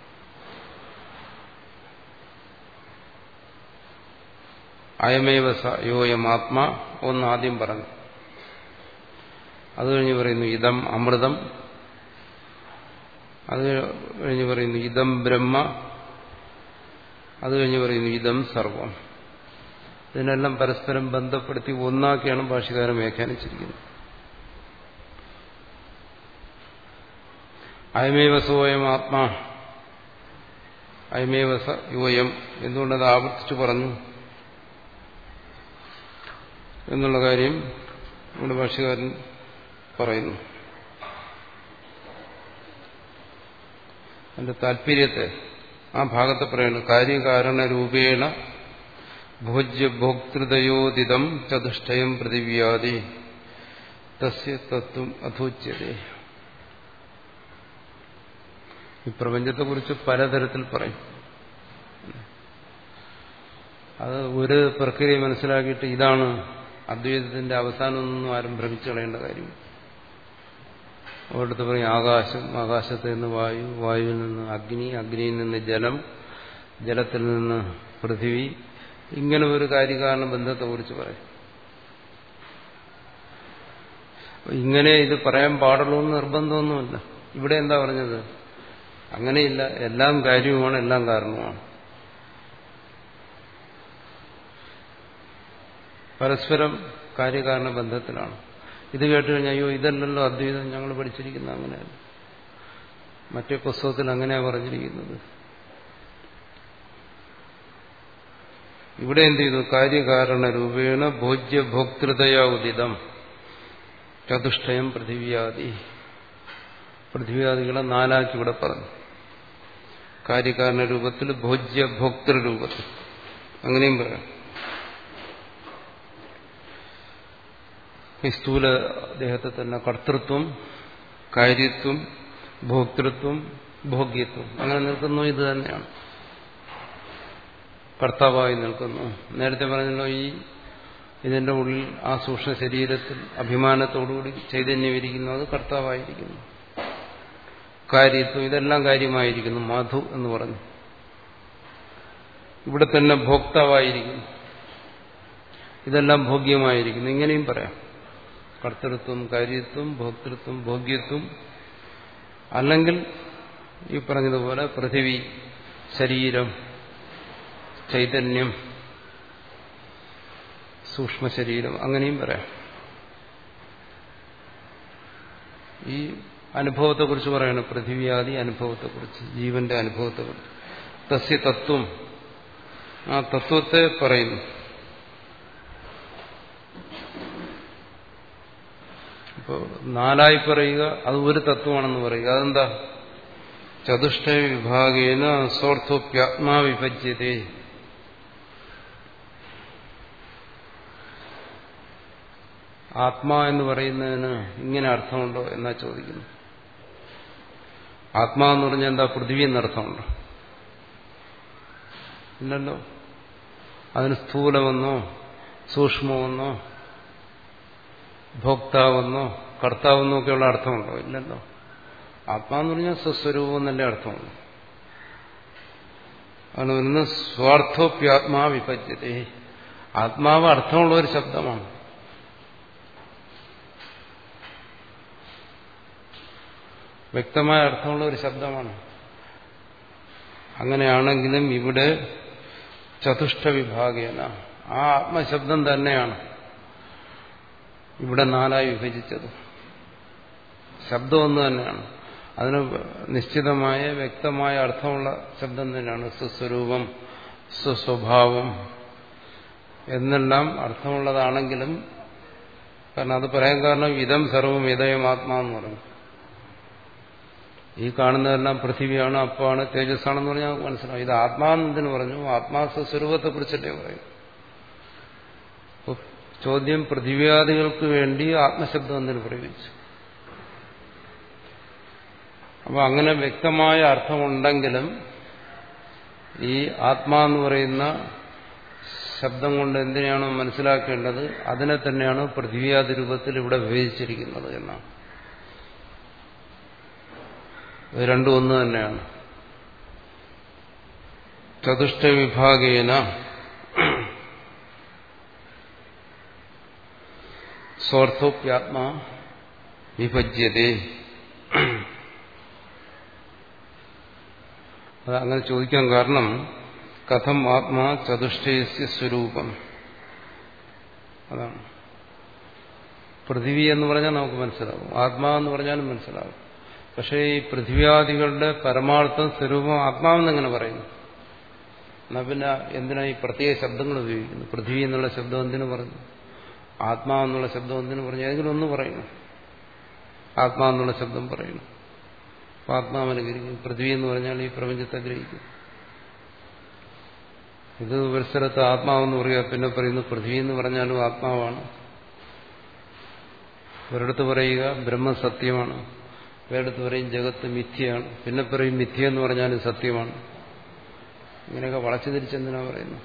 Speaker 1: അയമേവ യോയം ആത്മാ ഒന്ന് ആദ്യം പറഞ്ഞു അത് കഴിഞ്ഞ് പറയുന്നു ഇതം അമൃതം അത് കഴിഞ്ഞ് പറയുന്നു ഇതം ബ്രഹ്മ അത് കഴിഞ്ഞ് പറയുന്നു ഇതം സർവം ഇതിനെല്ലാം പരസ്പരം ബന്ധപ്പെടുത്തി ഒന്നാക്കിയാണ് ഭാഷകാരൻ വ്യാഖ്യാനിച്ചിരിക്കുന്നത് അയമേവ സോയം ആത്മാ അയമേവ സ യോയം എന്തുകൊണ്ടത് ആവർത്തിച്ചു പറഞ്ഞു എന്നുള്ള കാര്യം നമ്മുടെ ഭാഷകാരൻ പറയുന്നു അതിന്റെ താല്പര്യത്തെ ആ ഭാഗത്ത് പറയുന്നു കാര്യകാരണ രൂപേണ ഭോജ്യ ഭോക്തൃതയോദിതം ചതുഷ്ടയം പൃഥിവ്യാദി തസ്യ തത്വം അധോച്യതേ ഈ പ്രപഞ്ചത്തെക്കുറിച്ച് പലതരത്തിൽ പറയും അത് ഒരു പ്രക്രിയ മനസ്സിലാക്കിയിട്ട് ഇതാണ് അദ്വൈതത്തിന്റെ അവസാനമൊന്നും ആരും ഭ്രമിച്ചു കളയേണ്ട കാര്യം ഒരിടത്ത് പറയും ആകാശം ആകാശത്തിൽ നിന്ന് വായു വായുവിൽ നിന്ന് അഗ്നി അഗ്നിയിൽ നിന്ന് ജലം ജലത്തിൽ നിന്ന് പൃഥിവി ഇങ്ങനെ ഒരു കാര്യകാരണ ബന്ധത്തെക്കുറിച്ച് പറയും ഇങ്ങനെ ഇത് പറയാൻ പാടുള്ളൂ എന്ന് നിർബന്ധമൊന്നുമില്ല ഇവിടെ എന്താ പറഞ്ഞത് അങ്ങനെയില്ല എല്ലാം കാര്യവുമാണ് എല്ലാം കാരണവുമാണ് പരസ്പരം കാര്യകാരണ ബന്ധത്തിലാണ് ഇത് കേട്ട് കഴിഞ്ഞാൽ അയ്യോ ഇതല്ലല്ലോ അദ്വൈതം ഞങ്ങൾ പഠിച്ചിരിക്കുന്നത് അങ്ങനെയല്ല മറ്റേ പുസ്തകത്തിൽ അങ്ങനെയാണ് പറഞ്ഞിരിക്കുന്നത് ഇവിടെ എന്ത് ചെയ്തു കാര്യകാരണ രൂപേണ ഭോജ്യ ഭോക്തൃതയാ ഉദിതം ചതുഷ്ടയം പൃഥിവ്യാദി പൃഥ്വിയാദികളെ നാലാക്കി ഇവിടെ പറഞ്ഞു കാര്യകാരണ രൂപത്തിൽ ഭോജ്യ ഭോക്തൃ രൂപത്തിൽ അങ്ങനെയും പറയാം ഈ സ്ഥൂല ദേഹത്തെ തന്നെ കർത്തൃത്വം കാര്യത്വം ഭോക്തൃത്വം ഭോഗ്യത്വം അങ്ങനെ നിൽക്കുന്നു ഇത് തന്നെയാണ് കർത്താവായി നിൽക്കുന്നു നേരത്തെ പറഞ്ഞല്ലോ ഈ ഇതിന്റെ ഉള്ളിൽ ആ സൂക്ഷ്മ ശരീരത്തിൽ അഭിമാനത്തോടുകൂടി ചൈതന്യം അത് കർത്താവായിരിക്കുന്നു കാര്യത്വം ഇതെല്ലാം കാര്യമായിരിക്കുന്നു മധു എന്ന് പറഞ്ഞു ഇവിടെ തന്നെ ഭോക്താവായിരിക്കുന്നു ഇതെല്ലാം ഭോഗ്യമായിരിക്കുന്നു ഇങ്ങനെയും പറയാം കർത്തൃത്വം കാര്യത്വം ഭോക്തൃത്വം ഭോഗ്യത്വം അല്ലെങ്കിൽ ഈ പറഞ്ഞതുപോലെ പൃഥിവി ശരീരം ചൈതന്യം സൂക്ഷ്മ ശരീരം അങ്ങനെയും പറയാം ഈ അനുഭവത്തെക്കുറിച്ച് പറയണം പൃഥിവ്യാദി അനുഭവത്തെക്കുറിച്ച് ജീവന്റെ അനുഭവത്തെക്കുറിച്ച് തസ്യ തത്വം ആ തത്വത്തെ പറയുന്നു ഇപ്പോൾ നാലായി പറയുക അത് ഒരു തത്വമാണെന്ന് പറയുക അതെന്താ ചതുഷ്ട വിഭാഗേന സ്വാർത്ഥോപ്യാത്മാ വിഭജ്യതേ ആത്മാ എന്ന് പറയുന്നതിന് ഇങ്ങനെ അർത്ഥമുണ്ടോ എന്നാ ചോദിക്കുന്നു ആത്മാ എന്ന് പറഞ്ഞാൽ എന്താ പൃഥ്വി എന്നർത്ഥമുണ്ടോ ഇല്ലല്ലോ അതിന് സ്ഥൂലമെന്നോ സൂക്ഷ്മമെന്നോ ഭോക്താവെന്നോ കർത്താവെന്നോ ഒക്കെയുള്ള അർത്ഥമുണ്ടോ ഇല്ലല്ലോ ആത്മാന്ന് പറഞ്ഞാൽ സ്വസ്വരൂപം എന്നല്ലേ അർത്ഥമുള്ളൂ ആണ് പറയുന്നത് സ്വാർത്ഥോപ്യാത്മാ വിഭജ്യതേ ആത്മാവ് അർത്ഥമുള്ള ഒരു ശബ്ദമാണ് വ്യക്തമായ അർത്ഥമുള്ള ഒരു ശബ്ദമാണ് അങ്ങനെയാണെങ്കിലും ഇവിടെ ചതുഷ്ട വിഭാഗേന ആ ആത്മശബ്ദം തന്നെയാണ് ഇവിടെ നാലായി വിഭജിച്ചത് ശബ്ദം ഒന്ന് തന്നെയാണ് അതിന് നിശ്ചിതമായ വ്യക്തമായ അർത്ഥമുള്ള ശബ്ദം തന്നെയാണ് സ്വസ്വരൂപം സ്വസ്വഭാവം എന്നെല്ലാം അർത്ഥമുള്ളതാണെങ്കിലും കാരണം അത് പറയാൻ കാരണം ഇതം സർവം ഇതയം ആത്മാ എന്ന് പറഞ്ഞു ഈ കാണുന്നതെല്ലാം പൃഥിവിയാണ് അപ്പാണ് തേജസ്സാണെന്ന് പറഞ്ഞാൽ മനസ്സിലാവും ഇത് ആത്മാവെന്നതിന് പറഞ്ഞു ആത്മാസ്വസ്വരൂപത്തെ കുറിച്ചല്ലേ പറയും ചോദ്യം പൃഥിവ്യാദികൾക്ക് വേണ്ടി ആത്മശബ്ദം എന്തിനു പ്രയോഗിച്ചു അപ്പൊ അങ്ങനെ വ്യക്തമായ അർത്ഥമുണ്ടെങ്കിലും ഈ ആത്മാ എന്ന് പറയുന്ന ശബ്ദം കൊണ്ട് എന്തിനാണോ മനസ്സിലാക്കേണ്ടത് അതിനെ തന്നെയാണ് പൃഥ്വിയാദി രൂപത്തിൽ ഇവിടെ വിഭജിച്ചിരിക്കുന്നത് എന്നാണ് ഇത് രണ്ടും ഒന്ന് തന്നെയാണ് ചതുഷ്ട വിഭാഗേന സ്വാർത്ഥോപ്യാത്മാ വിഭജ്യതേ അത് അങ്ങനെ ചോദിക്കാൻ കാരണം കഥം ആത്മാ ചതുഷ്ടയസ്യ സ്വരൂപം അതാണ് പൃഥിവി എന്ന് പറഞ്ഞാൽ നമുക്ക് മനസ്സിലാവും ആത്മാ എന്ന് പറഞ്ഞാലും മനസ്സിലാവും പക്ഷേ ഈ പൃഥ്വിയാദികളുടെ പരമാർത്ഥം സ്വരൂപം ആത്മാവെന്ന് എങ്ങനെ പറയുന്നു എന്നാ പിന്നെ എന്തിനാ ഈ പ്രത്യേക ശബ്ദങ്ങൾ ഉപയോഗിക്കുന്നു പൃഥ്വി എന്നുള്ള ശബ്ദം എന്തിനു പറഞ്ഞു ആത്മാ എന്നുള്ള ശബ്ദം എന്തിനു പറഞ്ഞു ഏതെങ്കിലും ഒന്ന് പറയുന്നു ആത്മാ എന്നുള്ള ശബ്ദം പറയുന്നു ആത്മാവിനെ ഗ്രഹിക്കും പൃഥ്വി എന്ന് പറഞ്ഞാൽ ഈ പ്രപഞ്ചത്തെ ഗ്രഹിക്കും ഇത് ഒരു സ്ഥലത്ത് ആത്മാവെന്ന് പറയുക പിന്നെ പറയുന്നു പൃഥ്വി എന്ന് പറഞ്ഞാലും ആത്മാവാണ് ഒരിടത്ത് പറയുക ബ്രഹ്മസത്യമാണ് വേറെടുത്ത് പറയും ജഗത്ത് മിഥ്യയാണ് പിന്നെ പറയും മിഥ്യ എന്ന് പറഞ്ഞാലും സത്യമാണ് ഇങ്ങനെയൊക്കെ വളച്ചു തിരിച്ചെന്തിനാ പറയുന്നു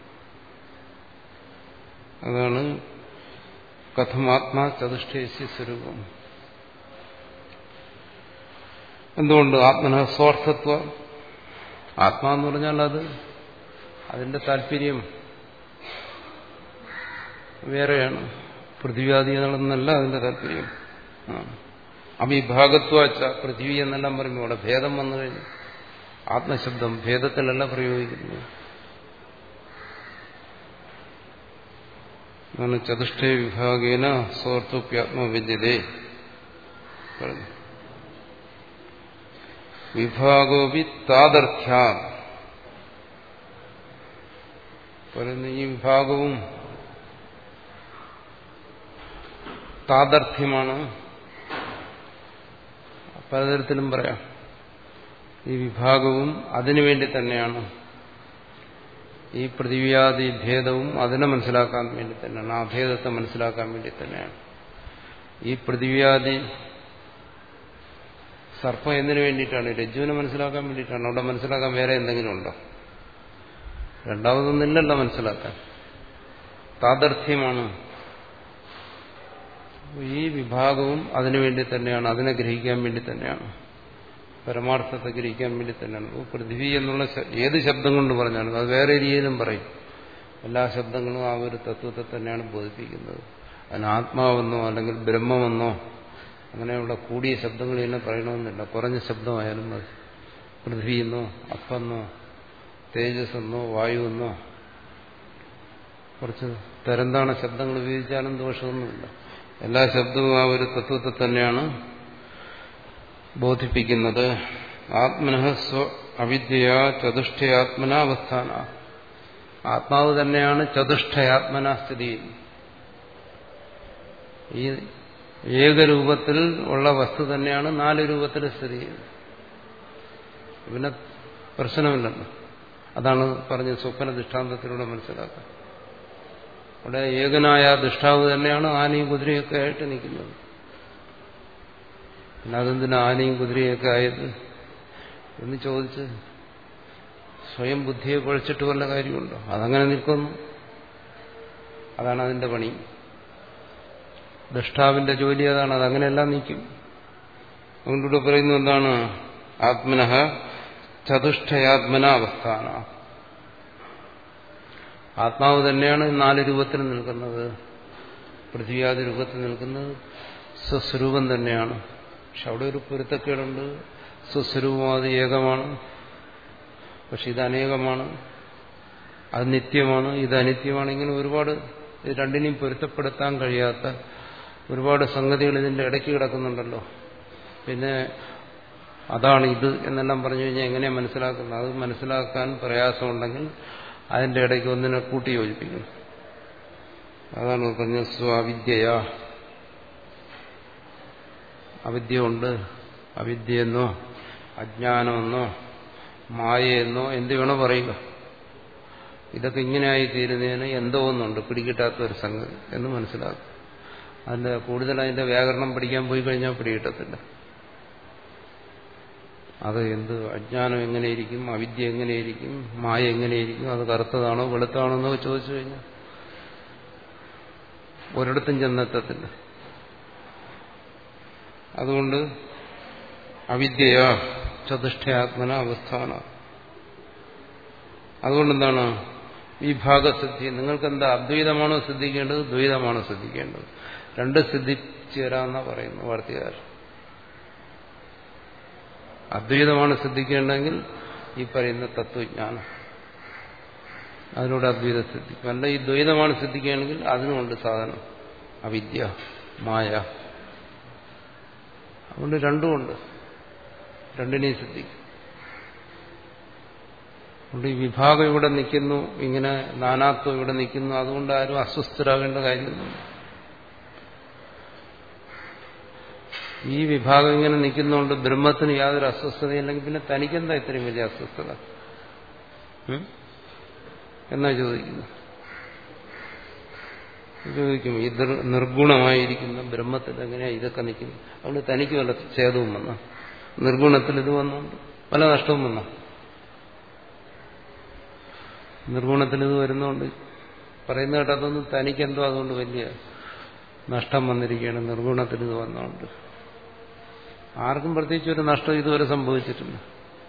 Speaker 1: അതാണ് കഥമാത്മാ ചതുഷ്ടേശ്യ സ്വരൂപം എന്തുകൊണ്ട് ആത്മന സ്വാർത്ഥത്വ ആത്മാ എന്ന് പറഞ്ഞാൽ അത് അതിന്റെ താല്പര്യം വേറെയാണ് പൃഥ്വിയാദി എന്നുള്ളതെന്നല്ല അതിന്റെ താല്പര്യം അവിഭാഗത്വ പൃഥ്വി എന്നെല്ലാം പറയുമ്പോൾ അവിടെ ഭേദം വന്നു കഴിഞ്ഞു ആത്മശബ്ദം ഭേദത്തിലല്ല പ്രയോഗിക്കുന്നത് ചതുഷ്ടേ വിഭാഗേന സ്വാർത്ഥോപ്യാത്മവിദ്യതേ പറഞ്ഞു വിഭാഗോപി താതർത്ഥ്യാ പറയുന്ന ഈ വിഭാഗവും താതർത്ഥ്യമാണ് പലതരത്തിലും പറയാം ഈ വിഭാഗവും അതിനുവേണ്ടി തന്നെയാണ് ഈ പൃഥിവ്യാദി ഭേദവും അതിനെ മനസ്സിലാക്കാൻ വേണ്ടി തന്നെയാണ് ആ ഭേദത്തെ മനസ്സിലാക്കാൻ വേണ്ടി തന്നെയാണ് ഈ പൃഥിവ്യാദി സർപ്പം എന്തിനു വേണ്ടിയിട്ടാണ് രജ്ജുവിനെ മനസ്സിലാക്കാൻ വേണ്ടിയിട്ടാണ് അവിടെ മനസ്സിലാക്കാൻ വേറെ എന്തെങ്കിലും ഉണ്ടോ രണ്ടാമതൊന്നില്ലല്ലോ മനസ്സിലാക്കാൻ താതർത്ഥ്യമാണ് ഈ വിഭാഗവും അതിനുവേണ്ടി തന്നെയാണ് അതിനെ ഗ്രഹിക്കാൻ വേണ്ടി തന്നെയാണ് പരമാർത്ഥത്തെ ഗ്രഹിക്കാൻ വേണ്ടി തന്നെയാണ് പൃഥ്വി എന്നുള്ള ഏത് ശബ്ദം കൊണ്ട് പറഞ്ഞാലും അത് വേറെ രീതിയിലും പറയും എല്ലാ ശബ്ദങ്ങളും ആ ഒരു തത്വത്തെ തന്നെയാണ് ബോധിപ്പിക്കുന്നത് അതിന് ആത്മാവെന്നോ അല്ലെങ്കിൽ ബ്രഹ്മമെന്നോ അങ്ങനെയുള്ള കൂടിയ ശബ്ദങ്ങൾ തന്നെ പറയണമെന്നില്ല കുറഞ്ഞ ശബ്ദമായാലും മതി പൃഥ്വിയെന്നോ അപ്പെന്നോ തേജസ്സെന്നോ വായുവെന്നോ കുറച്ച് തരംതാണ ശബ്ദങ്ങൾ ഉപയോഗിച്ചാലും ദോഷമൊന്നുമില്ല എല്ലാ ശബ്ദവും ആ ഒരു തത്വത്തെ തന്നെയാണ് ബോധിപ്പിക്കുന്നത് ആത്മന സ്വ അവിദ്യ ചതുഷ്ടയാത്മനാവസ്ഥാന ആത്മാവ് തന്നെയാണ് ചതുഷ്ടയാത്മന സ്ഥിതി ഈ ഏകരൂപത്തിൽ ഉള്ള വസ്തു തന്നെയാണ് നാല് രൂപത്തിൽ സ്ഥിതി ചെയ്യുന്നത് പിന്നെ പ്രശ്നമില്ലല്ലോ അതാണ് പറഞ്ഞ സ്വപ്ന ദൃഷ്ടാന്തത്തിലൂടെ മനസ്സിലാക്കുക അവിടെ ഏകനായ ദൃഷ്ടാവ് തന്നെയാണ് ആനയും കുതിരയൊക്കെ ആയിട്ട് നിൽക്കുന്നത് പിന്നെ അതെന്തിനാ ആനയും കുതിരയൊക്കെ ആയത് എന്ന് ചോദിച്ച് സ്വയം ബുദ്ധിയെ കുഴച്ചിട്ട് വല്ല കാര്യമുണ്ടോ അതങ്ങനെ നിൽക്കുന്നു അതാണ് അതിന്റെ പണി ദൃഷ്ടാവിന്റെ ജോലി അതാണ് അതങ്ങനെയെല്ലാം നിൽക്കും അതുകൊണ്ടിവിടെ പറയുന്നത് എന്താണ് ആത്മനഃ ചതുഷ്ടയാത്മന അവസ്ഥാന ആത്മാവ് തന്നെയാണ് നാല് രൂപത്തിൽ നിൽക്കുന്നത് പൃഥ്വിയാദി രൂപത്തിൽ നിൽക്കുന്നത് സ്വസ്വരൂപം തന്നെയാണ് പക്ഷെ അവിടെ ഒരു പൊരുത്തക്കേടുണ്ട് സ്വസ്വരൂപം അത് ഏകമാണ് പക്ഷെ ഇത് അനേകമാണ് അത് നിത്യമാണ് ഇത് അനിത്യമാണ് ഇങ്ങനെ ഒരുപാട് ഇത് രണ്ടിനെയും പൊരുത്തപ്പെടുത്താൻ കഴിയാത്ത ഒരുപാട് സംഗതികൾ ഇതിന്റെ ഇടയ്ക്ക് കിടക്കുന്നുണ്ടല്ലോ പിന്നെ അതാണ് ഇത് എന്നെല്ലാം പറഞ്ഞു കഴിഞ്ഞാൽ എങ്ങനെയാണ് മനസ്സിലാക്കുന്നത് അത് മനസ്സിലാക്കാൻ പ്രയാസമുണ്ടെങ്കിൽ അതിന്റെ ഇടയ്ക്ക് ഒന്നിനെ കൂട്ടി യോജിപ്പിക്കണം അതാണ് പറഞ്ഞ സ്വാവിദ്യയ അവിദ്യ ഉണ്ട് അവിദ്യയെന്നോ അജ്ഞാനമെന്നോ മായയെന്നോ എന്ത് വേണോ പറയുക ഇതൊക്കെ ഇങ്ങനെയായി തീരുന്നതിന് എന്തോ ഒന്നുണ്ട് പിടികിട്ടാത്ത ഒരു സംഗതി എന്ന് മനസ്സിലാക്കും അതിന്റെ കൂടുതൽ അതിന്റെ വ്യാകരണം പഠിക്കാൻ പോയി കഴിഞ്ഞാൽ പിടികിട്ടത്തില്ല അത് എന്ത് അജ്ഞാനം എങ്ങനെയിരിക്കും അവിദ്യ എങ്ങനെയിരിക്കും മായ എങ്ങനെയിരിക്കും അത് കറുത്തതാണോ വെളുത്താണോ എന്നൊക്കെ ചോദിച്ചു കഴിഞ്ഞാൽ ഒരിടത്തും ചെന്നെത്തത്തില്ല അതുകൊണ്ട് അവിദ്യയ ചതുഷ്ടയാത്മന അവസ്ഥാന അതുകൊണ്ടെന്താണ് വിഭാഗസിദ്ധി നിങ്ങൾക്ക് എന്താ അദ്വൈതമാണോ സിദ്ധിക്കേണ്ടത് ദ്വൈതമാണോ സിദ്ധിക്കേണ്ടത് രണ്ട് സിദ്ധിച്ചേരാന്ന പറയുന്നു വാർത്തകാർ അദ്വൈതമാണ് സിദ്ധിക്കേണ്ടെങ്കിൽ ഈ പറയുന്ന തത്വജ്ഞാനം അതിലൂടെ അദ്വൈതം സിദ്ധിക്കും അല്ല ഈ ദ്വൈതമാണ് സിദ്ധിക്കുകയാണെങ്കിൽ അതിനുമുണ്ട് സാധനം അവിദ്യ മായ അതുകൊണ്ട് രണ്ടുമുണ്ട് രണ്ടിനെയും സിദ്ധിക്കും അതുകൊണ്ട് ഈ വിഭാഗം ഇവിടെ നിൽക്കുന്നു ഇങ്ങനെ നാനാത്വം ഇവിടെ നിൽക്കുന്നു അതുകൊണ്ട് ആരും അസ്വസ്ഥരാകേണ്ട കാര്യമൊന്നുമില്ല ഈ വിഭാഗം ഇങ്ങനെ നിൽക്കുന്നതുകൊണ്ട് ബ്രഹ്മത്തിന് യാതൊരു അസ്വസ്ഥതയില്ലെങ്കിൽ പിന്നെ തനിക്കെന്താ ഇത്രയും വലിയ അസ്വസ്ഥത എന്നാ ചോദിക്കുന്നു ചോദിക്കും ഇത് നിർഗുണമായിരിക്കുന്ന ബ്രഹ്മത്തിൽ എങ്ങനെയാ ഇതൊക്കെ നിൽക്കുന്നു അതുകൊണ്ട് തനിക്ക് വല്ല ഛേദവും വന്ന നിർഗുണത്തിൽ ഇത് വന്നുകൊണ്ട് പല നഷ്ടവും വന്ന നിർഗുണത്തിൽ ഇത് വരുന്നതുകൊണ്ട് പറയുന്ന കേട്ടതൊന്നും തനിക്കെന്തോ അതുകൊണ്ട് വലിയ നഷ്ടം വന്നിരിക്കുകയാണ് നിർഗുണത്തിൽ ഇത് വന്നുകൊണ്ട് ആർക്കും പ്രത്യേകിച്ച് ഒരു നഷ്ടം ഇതുവരെ സംഭവിച്ചിട്ടില്ല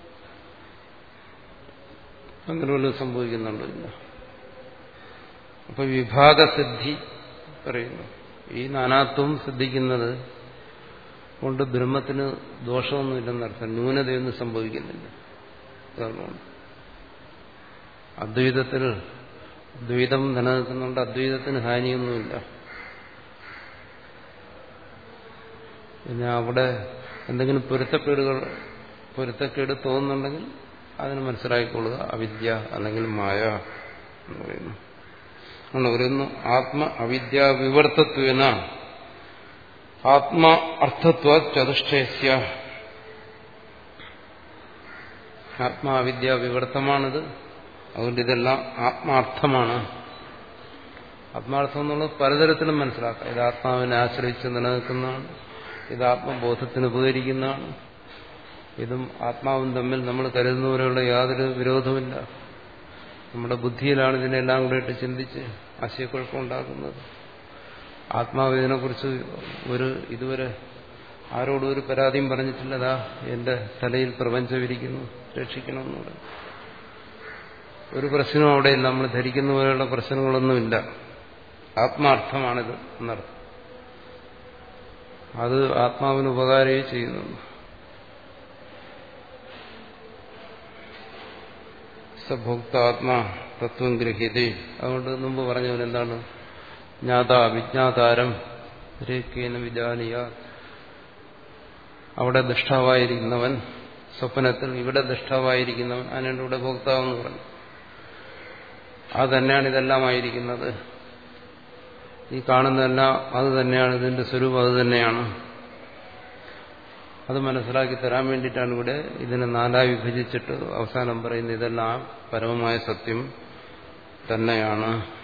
Speaker 1: അങ്ങനെ വല്ലതും സംഭവിക്കുന്നുണ്ടോ ഇല്ല അപ്പൊ വിഭാഗസിദ്ധി പറയുന്നു ഈ നാനാത്വം സിദ്ധിക്കുന്നത് കൊണ്ട് ബ്രഹ്മത്തിന് ദോഷമൊന്നുമില്ലെന്നർത്ഥം ന്യൂനതയൊന്നും സംഭവിക്കുന്നില്ല അതുകൊണ്ട് അദ്വൈതത്തിൽ ദ്വൈതം നിലനിൽക്കുന്നുണ്ട് അദ്വൈതത്തിന് ഹാനിയൊന്നുമില്ല പിന്നെ അവിടെ എന്തെങ്കിലും പൊരുത്തക്കേടുകൾ പൊരുത്തക്കേട് തോന്നുന്നുണ്ടെങ്കിൽ അതിന് മനസ്സിലാക്കിക്കൊള്ളുക അവിദ്യ അല്ലെങ്കിൽ മായ എന്ന് പറയുന്നു അങ്ങനെ പറയുന്നു ആത്മ അവിദ്യ വിവർത്തത്വേന ആത്മ അർത്ഥത്വ ചതുഷ്ടയസ്യ ആത്മാവിദ്യ വിവർത്തമാണിത് അതുകൊണ്ട് ഇതെല്ലാം ആത്മാർത്ഥമാണ് ആത്മാർത്ഥം എന്നുള്ളത് പലതരത്തിലും മനസ്സിലാക്കാം ഇത് ആത്മാവിനെ ആശ്രയിച്ച് നിലനിൽക്കുന്നതാണ് ഇത് ആത്മബോധത്തിന് ഉപകരിക്കുന്നതാണ് ഇതും ആത്മാവും തമ്മിൽ നമ്മൾ കരുതുന്നവരെയുള്ള യാതൊരു വിരോധമില്ല നമ്മുടെ ബുദ്ധിയിലാണ് ഇതിനെല്ലാം കൂടെ ഇട്ട് ചിന്തിച്ച് ആശയക്കുഴപ്പമുണ്ടാക്കുന്നത് ആത്മാവ് ഇതിനെക്കുറിച്ച് ഒരു ഇതുവരെ ആരോടും ഒരു പരാതിയും പറഞ്ഞിട്ടില്ലതാ എന്റെ തലയിൽ പ്രപഞ്ചമിരിക്കുന്നു രക്ഷിക്കണമെന്നുള്ള ഒരു പ്രശ്നവും അവിടെയില്ല നമ്മൾ ധരിക്കുന്ന പോലെയുള്ള പ്രശ്നങ്ങളൊന്നുമില്ല ആത്മാർത്ഥമാണിത് എന്നർത്ഥം അത് ആത്മാവിന് ഉപകാരമേ ചെയ്യുന്നുള്ളൂ സഭോക്താത്മാ തത്വം ഗ്രഹ്യത അതുകൊണ്ട് മുമ്പ് പറഞ്ഞവൻ എന്താണ് ജ്ഞാത വിജ്ഞാതാരം രേഖേന വിജാനിയ അവിടെ ദുഷ്ടാവായിരിക്കുന്നവൻ സ്വപ്നത്തിൽ ഇവിടെ ദുഷ്ടാവായിരിക്കുന്നവൻ അതിനുണ്ട് ഇവിടെ ഭോക്താവെന്ന് പറഞ്ഞു അത് തന്നെയാണ് ഇതെല്ലാമായിരിക്കുന്നത് ഈ കാണുന്നതെല്ലാം അത് തന്നെയാണ് ഇതിന്റെ സ്വരൂപം അത് തന്നെയാണ് അത് മനസ്സിലാക്കി തരാൻ വേണ്ടിയിട്ടാണ് ഇവിടെ ഇതിനെ നാലായി വിഭജിച്ചിട്ട് അവസാനം പറയുന്നത് ഇതെല്ലാം പരമമായ സത്യം തന്നെയാണ്